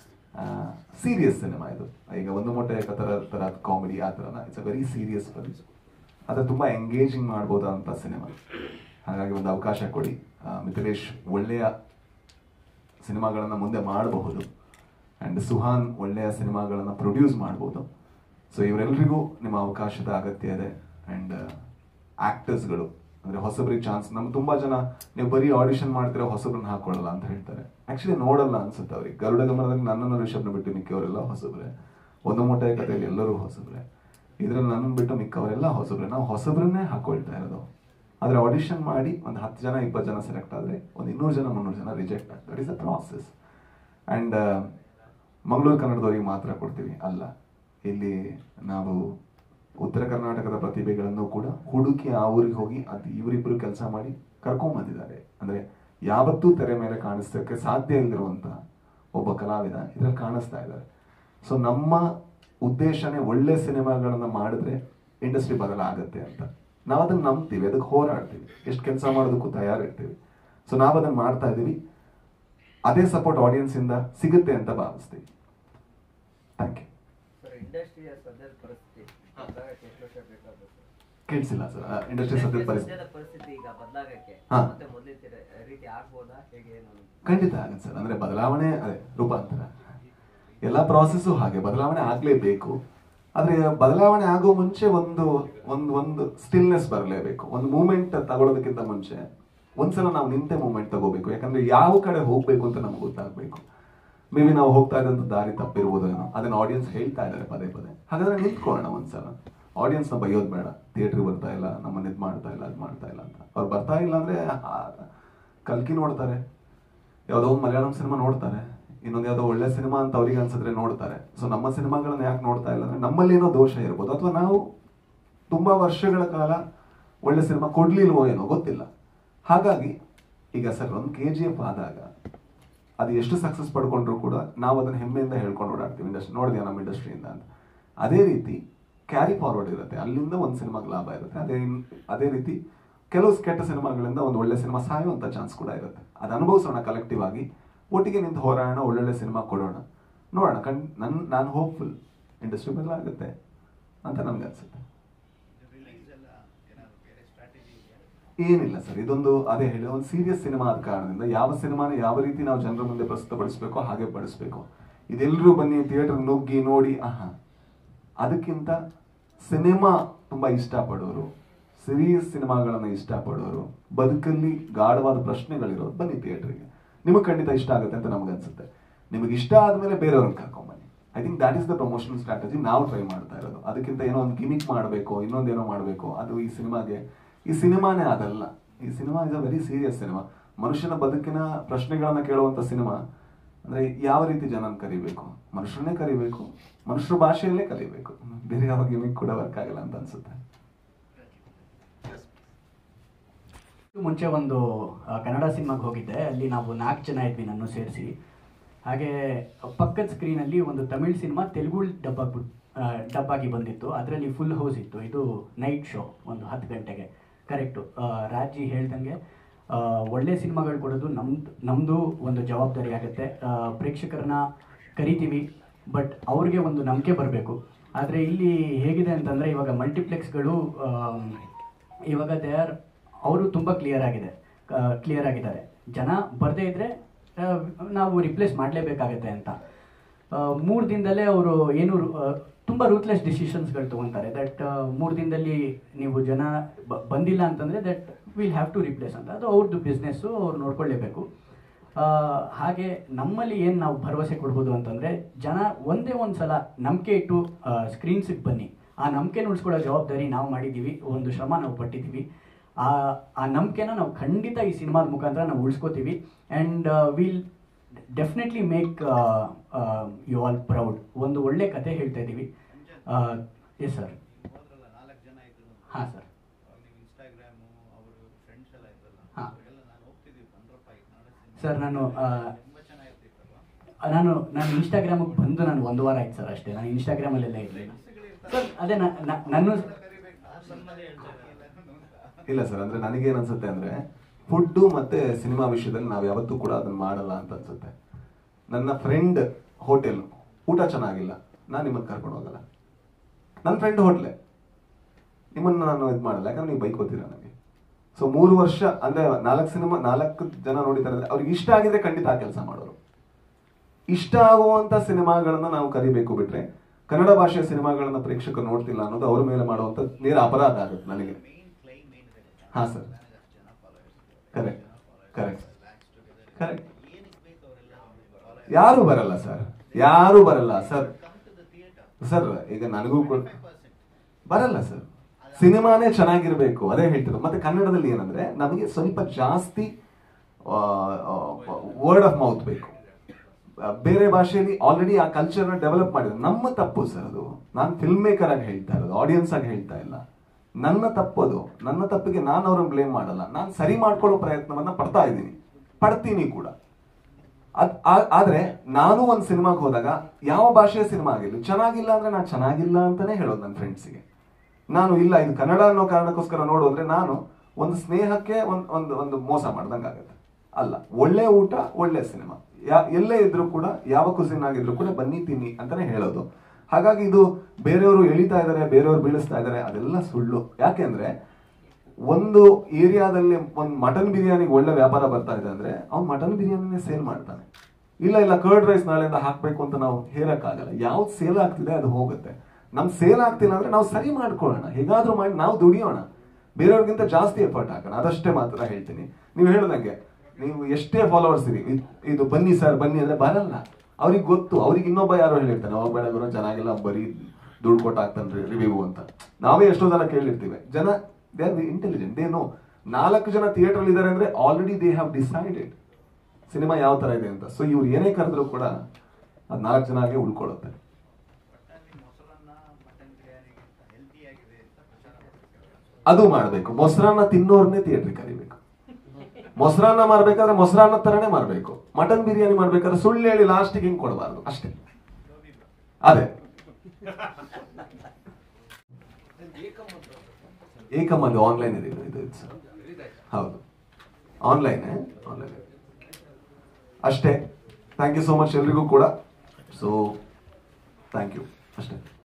S1: ಸೀರಿಯಸ್ ಸಿನಿಮಾ ಇದು ಈಗ ಒಂದು ಮೊಟ್ಟೆ ಥರ ಥರ ಕಾಮಿಡಿ ಆ ಥರನ it's a very serious film ಅದು ತುಂಬ ಎಂಗೇಜಿಂಗ್ ಮಾಡ್ಬೋದಂಥ ಸಿನಿಮಾ ಹಾಗಾಗಿ ಒಂದು ಅವಕಾಶ ಕೊಡಿ ಆ, ಮಿಥಿಲೇಶ್ ಒಳ್ಳೆಯ ಸಿನಿಮಾಗಳನ್ನು ಮುಂದೆ ಮಾಡಬಹುದು ಆ್ಯಂಡ್ ಸುಹಾನ್ ಒಳ್ಳೆಯ ಸಿನಿಮಾಗಳನ್ನು ಪ್ರೊಡ್ಯೂಸ್ ಮಾಡ್ಬೋದು ಸೊ ಇವರೆಲ್ಲರಿಗೂ ನಿಮ್ಮ ಅವಕಾಶದ ಅಗತ್ಯ ಇದೆ ಆ್ಯಂಡ್ ಆ್ಯಕ್ಟರ್ಸ್ಗಳು ಅಂದರೆ ಹೊಸಬ್ರಿಗೆ ಚಾನ್ಸ್ ನಮ್ಗೆ ತುಂಬ ಜನ ನೀವು ಬರೀ ಆಡಿಷನ್ ಮಾಡ್ತೀರಾ ಹೊಸಬ್ರನ್ನ ಹಾಕೊಳ್ಳಲ್ಲ ಅಂತ ಹೇಳ್ತಾರೆ ಆ್ಯಕ್ಚುಲಿ ನೋಡಲ್ಲ ಅನ್ಸುತ್ತೆ ಅವ್ರಿಗೆ ಗರುಡ ಗಮನದಲ್ಲಿ ನನ್ನನ್ನು ರಿಷಬ್ನ ಬಿಟ್ಟು ಮಿಕ್ಕವರೆಲ್ಲ ಹೊಸಬ್ರೆ ಒಂದು ಮೊಟ್ಟೆ ಕಥೆಯಲ್ಲಿ ಎಲ್ಲರೂ ಹೊಸಬ್ರೆ ಇದರಲ್ಲಿ ನನ್ನನ್ನು ಬಿಟ್ಟು ಮಿಕ್ಕವರೆಲ್ಲ ಹೊಸಬ್ರೆ ನಾವು ಹೊಸಬ್ರನ್ನೇ ಹಾಕೊಳ್ತಾ ಇರೋದು ಆದರೆ ಆಡಿಷನ್ ಮಾಡಿ ಒಂದು ಹತ್ತು ಜನ ಇಪ್ಪತ್ತು ಜನ ಸೆಲೆಕ್ಟ್ ಆದರೆ ಒಂದು ಇನ್ನೂರು ಜನ ಮುನ್ನೂರು ಜನ ರಿಜೆಕ್ಟ್ ಆಗ್ತಾರೆ that is a process and Mangaluru ಕನ್ನಡದವರಿಗೆ ಮಾತ್ರ ಕೊಡ್ತೀವಿ ಅಲ್ಲ ಇಲ್ಲಿ ನಾವು ಉತ್ತರ ಕರ್ನಾಟಕದ ಪ್ರತಿಭೆಗಳನ್ನು ಕೂಡ ಹುಡುಕಿ ಆ ಊರಿಗೆ ಹೋಗಿ ಅದು ಇವರಿಬ್ಬರು ಕೆಲಸ ಮಾಡಿ ಕರ್ಕೊಂಬಂದಿದ್ದಾರೆ ಅಂದರೆ ಯಾವತ್ತೂ ತೆರೆ ಮೇಲೆ ಕಾಣಿಸೋಕ್ಕೆ ಸಾಧ್ಯ ಇಲ್ಲದಿರುವಂತಹ ಒಬ್ಬ ಕಲಾವಿದ ಇದರಲ್ಲಿ ಕಾಣಿಸ್ತಾ ಇದ್ದಾರೆ ಸೊ ನಮ್ಮ ಉದ್ದೇಶನೇ ಒಳ್ಳೆ ಸಿನಿಮಾಗಳನ್ನ ಮಾಡಿದ್ರೆ ಇಂಡಸ್ಟ್ರಿ ಬದಲಾಗತ್ತೆ ಅಂತ ನಾವು ಅದನ್ನ ನಂಬ್ತೀವಿ ಅದಕ್ಕೆ ಹೋರಾಡ್ತೀವಿ ಎಷ್ಟು ಕೆಲಸ ಮಾಡೋದಕ್ಕೂ ತಯಾರಿರ್ತೀವಿ ಸೊ ನಾವು ಅದನ್ನ ಮಾಡ್ತಾ ಇದ್ದೀವಿ ಅದೇ ಸಪೋರ್ಟ್ ಆಡಿಯನ್ಸ್ ಇಂದ ಸಿಗುತ್ತೆ ಅಂತ ಭಾವಿಸ್ತೀವಿ ಥ್ಯಾಂಕ್ ಯು
S9: ಸರ್ ಇಂಡಸ್ಟ್ರಿಯ ಸದ್ಯದ ಪರಿಸ್ಥಿತಿ ಬದಲಾಗಕ್ಕೆ ಎಷ್ಟು ವರ್ಷ ಬೇಕಾಗುತ್ತೆ
S1: ಕೇಳಿಸಿಲ್ಲ ಸರ್ ಇಂಡಸ್ಟ್ರಿ ಸದ್ಯದ ಪರಿಸ್ಥಿತಿ
S9: ಸದ್ಯದ ಪರಿಸ್ಥಿತಿ ಈಗ ಬದಲಾಗಕ್ಕೆ
S1: ಹಾ.
S9: ಮತ್ತೆ ಮೊದಲಿನ ರೀತಿ ಆಗ್ಬೋದಾ ಹೇಗೆ ಏನು
S1: ಖಂಡಿತ ಆಗುತ್ತೆ ಸರ್ ಅಂದ್ರೆ ಬದಲಾವಣೆ ಅದೇ ರೂಪಾಂತರ ಎಲ್ಲ ಪ್ರಾಸೆಸ್ಸು ಹಾಗೆ ಬದಲಾವಣೆ ಆಗ್ಲೇಬೇಕು ಆದ್ರೆ ಬದಲಾವಣೆ ಆಗೋ ಮುಂಚೆ ಒಂದು ಒಂದು ಒಂದು ಸ್ಟಿಲ್ನೆಸ್ ಬರಲೇಬೇಕು ಒಂದು ಮೂಮೆಂಟ್ ತಗೊಳ್ಳೋದಕ್ಕಿಂತ ಮುಂಚೆ ಒಂದ್ಸಲ ನಾವು ನಿಂತೆ ಮೂಮೆಂಟ್ ತಗೋಬೇಕು ಯಾಕಂದ್ರೆ ಯಾವ ಕಡೆ ಹೋಗ್ಬೇಕು ಅಂತ ನಮ್ಗೆ ಗೊತ್ತಾಗ್ಬೇಕು ಮೇ ಬಿ ನಾವು ಹೋಗ್ತಾ ಇದ್ದಂತ ದಾರಿ ತಪ್ಪಿರ್ಬೋದೇನೋ ಅದನ್ನ ಆಡಿಯನ್ಸ್ ಹೇಳ್ತಾ ಇದ್ದಾರೆ ಪದೇ ಪದೇ ಹಾಗಾದ್ರೆ ನಿಂತ್ಕೊಳ್ಳೋಣ ಒಂದ್ಸಲ ಆಡಿಯನ್ಸ್ ನ ಬೈಯೋದು ಬೇಡ ಥಿಯೇಟ್ರಿಗೆ ಬರ್ತಾ ಇಲ್ಲ ನಮ್ಮನ್ನ ಇದು ಮಾಡ್ತಾ ಇಲ್ಲ ಅದು ಮಾಡ್ತಾ ಇಲ್ಲ ಅಂತ ಅವ್ರು ಬರ್ತಾ ಇಲ್ಲ ಅಂದ್ರೆ ಆ, ಕಲ್ಕಿ ನೋಡ್ತಾರೆ ಯಾವುದೋ ಒಂದು ಮಲಯಾಳಂ ಸಿನಿಮಾ ನೋಡ್ತಾರೆ ಇನ್ನೊಂದು ಯಾವುದೋ ಒಳ್ಳೆ ಸಿನಿಮಾ ಅಂತ ಅವ್ರಿಗೆ ಅನ್ಸಿದ್ರೆ ನೋಡ್ತಾರೆ ಸೊ ನಮ್ಮ ಸಿನಿಮಾಗಳನ್ನ ಯಾಕೆ ನೋಡ್ತಾ ಇಲ್ಲ ಅಂದ್ರೆ ನಮ್ಮಲ್ಲಿ ಏನೋ ದೋಷ ಇರ್ಬೋದು ಅಥವಾ ನಾವು ತುಂಬಾ ವರ್ಷಗಳ ಕಾಲ ಒಳ್ಳೆ ಸಿನಿಮಾ ಕೊಡ್ಲಿಲ್ವೋ ಏನೋ ಗೊತ್ತಿಲ್ಲ ಹಾಗಾಗಿ ಈಗ ಸರ್ ಒಂದು ಕೆ ಜಿ ಎಫ್ ಆದಾಗ ಅದು ಎಷ್ಟು ಸಕ್ಸಸ್ ಪಡ್ಕೊಂಡ್ರು ಕೂಡ ನಾವು ಅದನ್ನ ಹೆಮ್ಮೆಯಿಂದ ಹೇಳ್ಕೊಂಡು ಓಡಾಡ್ತೀವಿ ಇಂಡಸ್ಟ್ರಿ ನೋಡಿದ್ಯಾ ನಮ್ಮ ಇಂಡಸ್ಟ್ರಿಯಿಂದ ಅಂತ ಅದೇ ರೀತಿ ಕ್ಯಾರಿ ಫಾರ್ವರ್ಡ್ ಇರುತ್ತೆ ಅಲ್ಲಿಂದ ಒಂದು ಸಿನಿಮಾಗೆ ಲಾಭ ಇರುತ್ತೆ ಅದೇ ಅದೇ ರೀತಿ ಕೆಲವು ಕೆಟ್ಟ ಸಿನಿಮಾಗಳಿಂದ ಒಂದು ಒಳ್ಳೆ ಸಿನಿಮಾ ಸಾಯುವಂತ ಚಾನ್ಸ್ ಕೂಡ ಇರುತ್ತೆ ಅದು ಅನುಭವಿಸೋಣ ಕಲೆಕ್ಟಿವ್ ಆಗಿ ಒಟ್ಟಿಗೆ ನಿಂತು ಹೋರಾಡೋಣ ಒಳ್ಳೊಳ್ಳೆ ಸಿನಿಮಾ ಕೊಡೋಣ ನೋಡೋಣ ಕಣ್ ನನ್ ನಾನು ಹೋಪ್ಫುಲ್ ಇಂಡಸ್ಟ್ರಿ ಬದಲಾಗುತ್ತೆ ಅಂತ ನನ್ಗೆ ಅನ್ಸುತ್ತೆ
S5: ರಿಲೀಸ್ ಎಲ್ಲ ಏನಾದ್ರು ಬೇರೆ ಸ್ಟ್ರಾಟಜಿ ಇದೆಯಾ
S1: ಏನಿಲ್ಲ ಸರ್ ಇದೊಂದು ಅದೇ ಹೇಳಿ ಒಂದು ಸೀರಿಯಸ್ ಸಿನಿಮಾ ಆದ ಕಾರಣದಿಂದ ಯಾವ ಸಿನಿಮಾನ ಯಾವ ರೀತಿ ನಾವು ಜನರ ಮುಂದೆ ಪ್ರಸ್ತುತಪಡಿಸಬೇಕೋ ಹಾಗೆ ಪಡಿಸ್ಬೇಕು ಇದೆಲ್ಲರೂ ಬನ್ನಿ ಥಿಯೇಟರ್ ನುಗ್ಗಿ ನೋಡಿ ಆಹಾ ಅದಕ್ಕಿಂತ ಸಿನಿಮಾ ತುಂಬಾ ಇಷ್ಟಪಡೋರು ಸೀರಿಯಸ್ ಸಿನಿಮಾಗಳನ್ನ ಇಷ್ಟಪಡೋರು ಬದುಕಲ್ಲಿ ಗಾಢವಾದ ಪ್ರಶ್ನೆಗಳಿರೋರು ಬನ್ನಿ ಥಿಯೇಟರ್ಗೆ ನಿಮಗೆ ಖಂಡಿತ ಇಷ್ಟ ಆಗುತ್ತೆ ಅಂತ ನಮ್ಗೆ ಅನ್ಸುತ್ತೆ ನಿಮಗೆ ಇಷ್ಟ ಆದ್ಮೇಲೆ ಬೇರೆಯವ್ರನ್ನ ಕರ್ಕೊಂಬನ್ನಿ I think that is the promotional strategy ನಾವು ಟ್ರೈ ಮಾಡ್ತಾ ಇರೋದು ಅದಕ್ಕಿಂತ ಏನೋ ಒಂದು ಗಿಮಿಕ್ ಮಾಡಬೇಕು ಇನ್ನೊಂದೇನೋ ಮಾಡಬೇಕು ಅದು ಈ ಸಿನಿಮಾಗೆ ಈ ಸಿನಿಮಾನೇ ಅದಲ್ಲ ಈ cinema is a very serious cinema ಮನುಷ್ಯನ ಬದುಕಿನ ಪ್ರಶ್ನೆಗಳನ್ನ ಕೇಳುವಂತ ಸಿನಿಮಾ ಅಂದ್ರೆ ಯಾವ ರೀತಿ ಜನನ ಕರಿಬೇಕು ಮನುಷ್ಯರನ್ನೇ ಕರಿಬೇಕು ಮನುಷ್ಯರ ಭಾಷೆಯಲ್ಲೇ ಕಲಿಬೇಕು ಬೇರೆ ಯಾವ ಗಿಮಿಕ್ ಕೂಡ ವರ್ಕ್ ಆಗಲ್ಲ ಅಂತ ಅನ್ಸುತ್ತೆ
S7: ಇದು ಮುಂಚೆ ಒಂದು ಆ, ಕನ್ನಡ ಸಿನಿಮಾಗೆ ಹೋಗಿದ್ದೆ ಅಲ್ಲಿ ನಾವು ನಾಲ್ಕು ಜನ ಇದ್ವಿ ನನ್ನ ಸೇರಿಸಿ ಹಾಗೆ ಪಕ್ಕದ ಸ್ಕ್ರೀನಲ್ಲಿ ಒಂದು ತಮಿಳ್ ಸಿನಿಮಾ ತೆಲುಗು ಡಬ್ ಆಗ್ಬಿಟ್ಟು ಡಬ್ ಆಗಿ ಬಂದಿತ್ತು ಅದರಲ್ಲಿ ಫುಲ್ ಹೌಸ್ ಇತ್ತು ಇದು ನೈಟ್ ಶೋ ಒಂದು ಹತ್ತು ಗಂಟೆಗೆ ಕರೆಕ್ಟು ರಾಜಿ ಹೇಳ್ದಂಗೆ ಆ, ಒಳ್ಳೆ ಸಿನಿಮಾಗಳು ಕೊಡೋದು ನಮ್ದು ನಮ್ಮದು ಒಂದು ಜವಾಬ್ದಾರಿ ಆಗುತ್ತೆ ಆ, ಪ್ರೇಕ್ಷಕರನ್ನ ಕರಿತೀವಿ ಬಟ್ ಅವ್ರಿಗೆ ಒಂದು ನಂಬಿಕೆ ಬರಬೇಕು ಆದರೆ ಇಲ್ಲಿ ಹೇಗಿದೆ ಅಂತಂದರೆ ಇವಾಗ ಮಲ್ಟಿಪ್ಲೆಕ್ಸ್ಗಳು ಇವಾಗ ದೇ ಆರ್ ಅವರು ತುಂಬ ಕ್ಲಿಯರ್ ಆಗಿದೆ ಕ್ಲಿಯರ್ ಆಗಿದ್ದಾರೆ ಜನ ಬರದೇ ಇದ್ರೆ ಆ, ನಾವು ರಿಪ್ಲೇಸ್ ಮಾಡಲೇಬೇಕಾಗತ್ತೆ ಅಂತ ಮೂರು ದಿನದಲ್ಲೇ ಅವರು ಏನು ಆ, ತುಂಬ ರೂತ್ಲೆಸ್ ಡಿಸಿಷನ್ಸ್ಗಳು ತೊಗೊತಾರೆ ದಟ್ ಮೂರು ದಿನದಲ್ಲಿ ನೀವು ಜನ ಬ- ಬಂದಿಲ್ಲ ಅಂತಂದರೆ that will have to replace ಅಂತ ಅದು ಅವ್ರದ್ದು ಬಿಸ್ನೆಸ್ಸು ಅವ್ರು ನೋಡ್ಕೊಳ್ಳೇಬೇಕು ಆ, ಹಾಗೆ ನಮ್ಮಲ್ಲಿ ಏನು ನಾವು ಭರವಸೆ ಕೊಡ್ಬೋದು ಅಂತಂದರೆ ಜನ ಒಂದೇ ಒಂದು ಸಲ ನಂಬಿಕೆ ಇಟ್ಟು ಸ್ಕ್ರೀನ್ಸಿಗೆ ಬನ್ನಿ ಆ ನಂಬಿಕೆ ಉಳಿಸ್ಕೊಳ್ಳೋ ಜವಾಬ್ದಾರಿ ನಾವು ಮಾಡಿದ್ದೀವಿ ಒಂದು ಶ್ರಮ ನಾವು ಪಟ್ಟಿದ್ದೀವಿ ಆ ಆ ನಂಬಿಕೆನ ನಾವು ಖಂಡಿತ ಈ ಸಿನಿಮಾದ ಮುಖಾಂತರ ನಾವು ಉಳಿಸ್ಕೋತೀವಿ and will definitely make you all proud ಒಂದು ಒಳ್ಳೆ ಕತೆ ಹೇಳ್ತಾ ಇದ್ದೀವಿ ಎಸ್ ಸರ್
S5: ಹೋದ್ರಲ್ಲ ನಾಲ್ಕು ಜನ ಇದ್ರು
S7: ಹಾಂ ಸರ್
S5: ಅವಾಗ ನೀವು ಇನ್ಸ್ಟಾಗ್ರಾಮು ಅವರು ಫ್ರೆಂಡ್ಸ್ ಎಲ್ಲ ಇದ್ರಲ್ಲ
S7: ಹಾ.
S5: ಅವರೆಲ್ಲ ನಾನು ಹೋಗ್ತಿದ್ವಿ ಬಂದ್ರಪ್ಪ ಈಗ ನಾಳೆ ಸಿನಿಮಾ
S7: ಸರ್ ನಾನು ಆ,
S5: ತುಂಬಾ ಚೆನ್ನಾಗಿರ್ತಿತ್ತಲ್ವಾ
S7: ನಾನು ನಾನು ಇನ್ಸ್ಟಾಗ್ರಾಮಿಗೆ ಬಂದು ನಾನು ಒಂದು ವಾರ ಆಯ್ತು ಸರ್ ಅಷ್ಟೇ ನಾನು ಇನ್ಸ್ಟಾಗ್ರಾಮಲ್ಲೆಲ್ಲ ಇರಲಿಲ್ಲ ಸರ್ ಅದೇ ನ- ನ- ನನ್ನ
S1: ಇಲ್ಲ ಸರ್ ಅಂದ್ರೆ ನನಗೇನ್ ಅನ್ಸುತ್ತೆ ಅಂದ್ರೆ ಫುಡ್ ಮತ್ತೆ ಸಿನಿಮಾ ವಿಷಯದಲ್ಲಿ ನಾವ್ ಯಾವತ್ತೂ ಕೂಡ ಅದನ್ನ ಮಾಡಲ್ಲ ಅಂತ ಅನ್ಸುತ್ತೆ ನನ್ನ ಫ್ರೆಂಡ್ ಹೋಟೆಲ್ ಊಟ ಚೆನ್ನಾಗಿಲ್ಲ ನಾನು ನಿಮ್ಮನ್ನ ಕರ್ಕೊಂಡು ಹೋಗಲ್ಲ ನನ್ನ ಫ್ರೆಂಡ್ ಹೋಟ್ಲೆ ನಿಮ್ಮನ್ನ ನಾನು ಇದು ಮಾಡಲ್ಲ ಯಾಕಂದ್ರೆ ನೀವು ಬೈಕ್ ಓದ್ತೀರಾ ನನಗೆ ಸೊ ಮೂರು ವರ್ಷ ಅಂದ್ರೆ ನಾಲ್ಕು ಸಿನಿಮಾ ನಾಲ್ಕು ಜನ ನೋಡಿದ್ದಾರೆ ಅಂದ್ರೆ ಅವ್ರಿಗೆ ಇಷ್ಟ ಆಗಿದ್ರೆ ಖಂಡಿತ ಆ ಕೆಲಸ ಮಾಡೋರು ಇಷ್ಟ ಆಗುವಂತ ಸಿನಿಮಾಗಳನ್ನ ನಾವು ಕರಿಬೇಕು ಬಿಟ್ರೆ ಕನ್ನಡ ಭಾಷೆಯ ಸಿನಿಮಾಗಳನ್ನ ಪ್ರೇಕ್ಷಕರು ನೋಡ್ತಿಲ್ಲ ಅನ್ನೋದು ಅವ್ರ ಮೇಲೆ ಮಾಡುವಂತ ನೇರ ಅಪರಾಧ ಆಗುತ್ತೆ ನನಗೆ
S5: ಮೇನ್ ಕ್ಲೈಮ್ ಏನಿದೆ ಗೊತ್ತಾ?
S1: ಹಾ ಸರ್
S5: ನನಗೆ ಅಷ್ಟು ಜನ ಫಾಲೋವರ್ಸ್
S1: ಕರೆಕ್ಟ್ ಕರೆಕ್ಟ್ ಕರೆಕ್ಟ್
S5: ಏನಕ್ಕೆ ಬೇಕು ಅವರೆಲ್ಲ ಫಾಲೋ
S1: ಯಾರು ಬರಲ್ಲ ಸರ್ ಯಾರು ಬರಲ್ಲ ಸರ್ ಸರ್ ಈಗ ನನಗೂ ಕೂಡ ಬರಲ್ಲ ಸರ್ ಸಿನಿಮಾನೇ ಚೆನ್ನಾಗಿರ್ಬೇಕು ಅದೇ ಹೇಳ್ತಿರೋದು ಮತ್ತೆ ಕನ್ನಡದಲ್ಲಿ ಏನಂದ್ರೆ ನಮಗೆ ಸ್ವಲ್ಪ ಜಾಸ್ತಿ ವರ್ಡ್ ಆಫ್ ಮೌತ್ ಬೇಕು ಆ, ಬೇರೆ ಭಾಷೆಯಲ್ಲಿ ಆಲ್ರೆಡಿ ಆ ಕಲ್ಚರ್ನ ಡೆವಲಪ್ ಮಾಡಿದ್ರು ನಮ್ಮ ತಪ್ಪು ಸರ್ ಅದು ನಾನು ಫಿಲ್ಮ್ ಮೇಕರ್ ಆಗಿ ಹೇಳ್ತಾ ಇರೋದು ಆಡಿಯನ್ಸ್ ಆಗಿ ಹೇಳ್ತಾ ಇಲ್ಲ ನನ್ನ ತಪ್ಪದು ನನ್ನ ತಪ್ಪಿಗೆ ನಾನು ಅವ್ರನ್ನ ಬ್ಲೇಮ್ ಮಾಡಲ್ಲ ನಾನು ಸರಿ ಮಾಡ್ಕೊಳ್ಳೋ ಪ್ರಯತ್ನವನ್ನ ಪಡ್ತಾ ಇದ್ದೀನಿ ಪಡ್ತೀನಿ ಕೂಡ ಅದ್ ಆ- ಆದ್ರೆ ನಾನು ಒಂದ್ ಸಿನಿಮಾಗೆ ಹೋದಾಗ ಯಾವ ಭಾಷೆಯ ಸಿನಿಮಾ ಆಗಿರ್ಲಿ ಚೆನ್ನಾಗಿಲ್ಲ ಅಂದ್ರೆ ನಾನು ಚೆನ್ನಾಗಿಲ್ಲ ಅಂತಾನೆ ಹೇಳೋದು ನನ್ನ ಫ್ರೆಂಡ್ಸಿಗೆ ನಾನು ಇಲ್ಲ ಇದು ಕನ್ನಡ ಅನ್ನೋ ಕಾರಣಕ್ಕೋಸ್ಕರ ನೋಡೋದ್ರೆ ನಾನು ಒಂದು ಸ್ನೇಹಕ್ಕೆ ಒಂದ್ ಒಂದು ಒಂದು ಮೋಸ ಮಾಡ್ದಂಗಾಗತ್ತೆ ಅಲ್ಲ ಒಳ್ಳೆ ಊಟ ಒಳ್ಳೆ ಸಿನಿಮಾ ಯಾ ಎಲ್ಲೇ ಇದ್ರು ಕೂಡ ಯಾವ ಕುಸಿನ್ ಆಗಿದ್ರು ಕೂಡ ಬನ್ನಿ ತಿನ್ನಿ ಅಂತಾನೆ ಹೇಳೋದು ಹಾಗಾಗಿ ಇದು ಬೇರೆಯವರು ಎಳಿತಾ ಇದಾರೆ ಬೇರೆಯವರು ಬೀಳಿಸ್ತಾ ಇದಾರೆ ಅದೆಲ್ಲ ಸುಳ್ಳು ಯಾಕೆಂದ್ರೆ ಒಂದು ಏರಿಯಾದಲ್ಲಿ ಒಂದು ಮಟನ್ ಬಿರಿಯಾನಿಗೆ ಒಳ್ಳೆ ವ್ಯಾಪಾರ ಬರ್ತಾ ಇದೆ ಅಂದ್ರೆ ಅವ್ನು ಮಟನ್ ಬಿರಿಯಾನಿನೇ ಸೇಲ್ ಮಾಡ್ತಾನೆ ಇಲ್ಲ ಇಲ್ಲ ಕರ್ಡ್ ರೈಸ್ ನಾಳೆಯಿಂದ ಹಾಕ್ಬೇಕು ಅಂತ ನಾವು ಹೇಳಕ್ಕಾಗಲ್ಲ ಯಾವ್ದು ಸೇಲ್ ಆಗ್ತಿದೆ ಅದು ಹೋಗುತ್ತೆ ನಮ್ ಸೇಲ್ ಆಗ್ತಿಲ್ಲ ಅಂದ್ರೆ ನಾವು ಸರಿ ಮಾಡ್ಕೊಳ್ಳೋಣ ಹೇಗಾದ್ರೂ ಮಾಡಿ ನಾವು ದುಡಿಯೋಣ ಬೇರೆಯವ್ರಿಗಿಂತ ಜಾಸ್ತಿ ಎಫರ್ಟ್ ಹಾಕೋಣ ಅದಷ್ಟೇ ಮಾತ್ರ ಹೇಳ್ತೀನಿ ನೀವು ಹೇಳ್ದಂಗೆ ನೀವು ಎಷ್ಟೇ ಫಾಲೋವರ್ಸ್ ಇರಿ ಇದ್- ಇದು ಬನ್ನಿ ಸರ್ ಬನ್ನಿ ಅಂದ್ರೆ ಬರಲ್ಲ ಅವ್ರಿಗೆ ಗೊತ್ತು ಅವ್ರಿಗೆ ಇನ್ನೊಬ್ಬ ಯಾರೋ ಹೇಳಿರ್ತಾನೆ ಅವಾಗ ಬೇಡ ಗುರು ಚೆನ್ನಾಗಿಲ್ಲ ಬರೀ ದುಡ್ಡು ಕೊಟ್ಟು ಹಾಕ್ತಾನೆ ರಿವ್ಯೂ ಅಂತ ನಾವೇ ಎಷ್ಟೋ ಜನ ಕೇಳಿರ್ತೀವಿ ಜನ they are intelligent they know ನಾಲ್ಕು ಜನ ಥಿಯೇಟರ್ ಇದ್ದಾರೆ ಅಂದ್ರೆ already they have decided cinema ಯಾವ ತರ ಇದೆ ಅಂತ ಸೊ ಇವ್ರು ಏನೇ ಕರೆದ್ರು ಕೂಡ ಅದು ನಾಲ್ಕು ಜನಗೆ ಉಳ್ಕೊಳ್ಳುತ್ತೆ
S5: ಒಟ್ಟಾಗಿ ಮೊಸರನ್ನ ಮಟನ್ ಬಿರಿಯಾನಿಗಿಂತ ಹೆಲ್ತಿ ಆಗಿದೆ ಅಂತ ಪ್ರಚಾರ ಮಾಡ್ತಾರೆ
S1: ಅದು ಮಾಡಬೇಕು ಮೊಸರನ್ನ ತಿನ್ನೋರ್ನೇ ಥಿಯೇಟ್ರಿಗೆ ಕರಿಬೇಕು ಮೊಸರನ್ನ ಮಾಡ್ಬೇಕಾದ್ರೆ ಮೊಸರನ್ನ ತರನೇ ಮಾಡ್ಬೇಕು ಮಟನ್ ಬಿರಿಯಾನಿ ಮಾಡ್ಬೇಕಾದ್ರೆ ಸುಳ್ಳು ಹೇಳಿ ಲಾಸ್ಟಿಗೆ ಹಿಂಗ್ ಕೊಡಬಾರ್ದು ಅಷ್ಟೇ ಅದೇ ಏಕಮ್ ಅದು ಆನ್ಲೈನ್ ಇದೆ ಇದು ಇದು ಇದು. ಹೌದು ಆನ್ಲೈನ್ ಆನ್ಲೈನ್ ಅಷ್ಟೇ ಥ್ಯಾಂಕ್ ಯು ಸೋ ಮಚ್ ಎಲ್ರಿಗೂ ಕೂಡ ಸೊ ಥ್ಯಾಂಕ್ ಯು ಅಷ್ಟೇ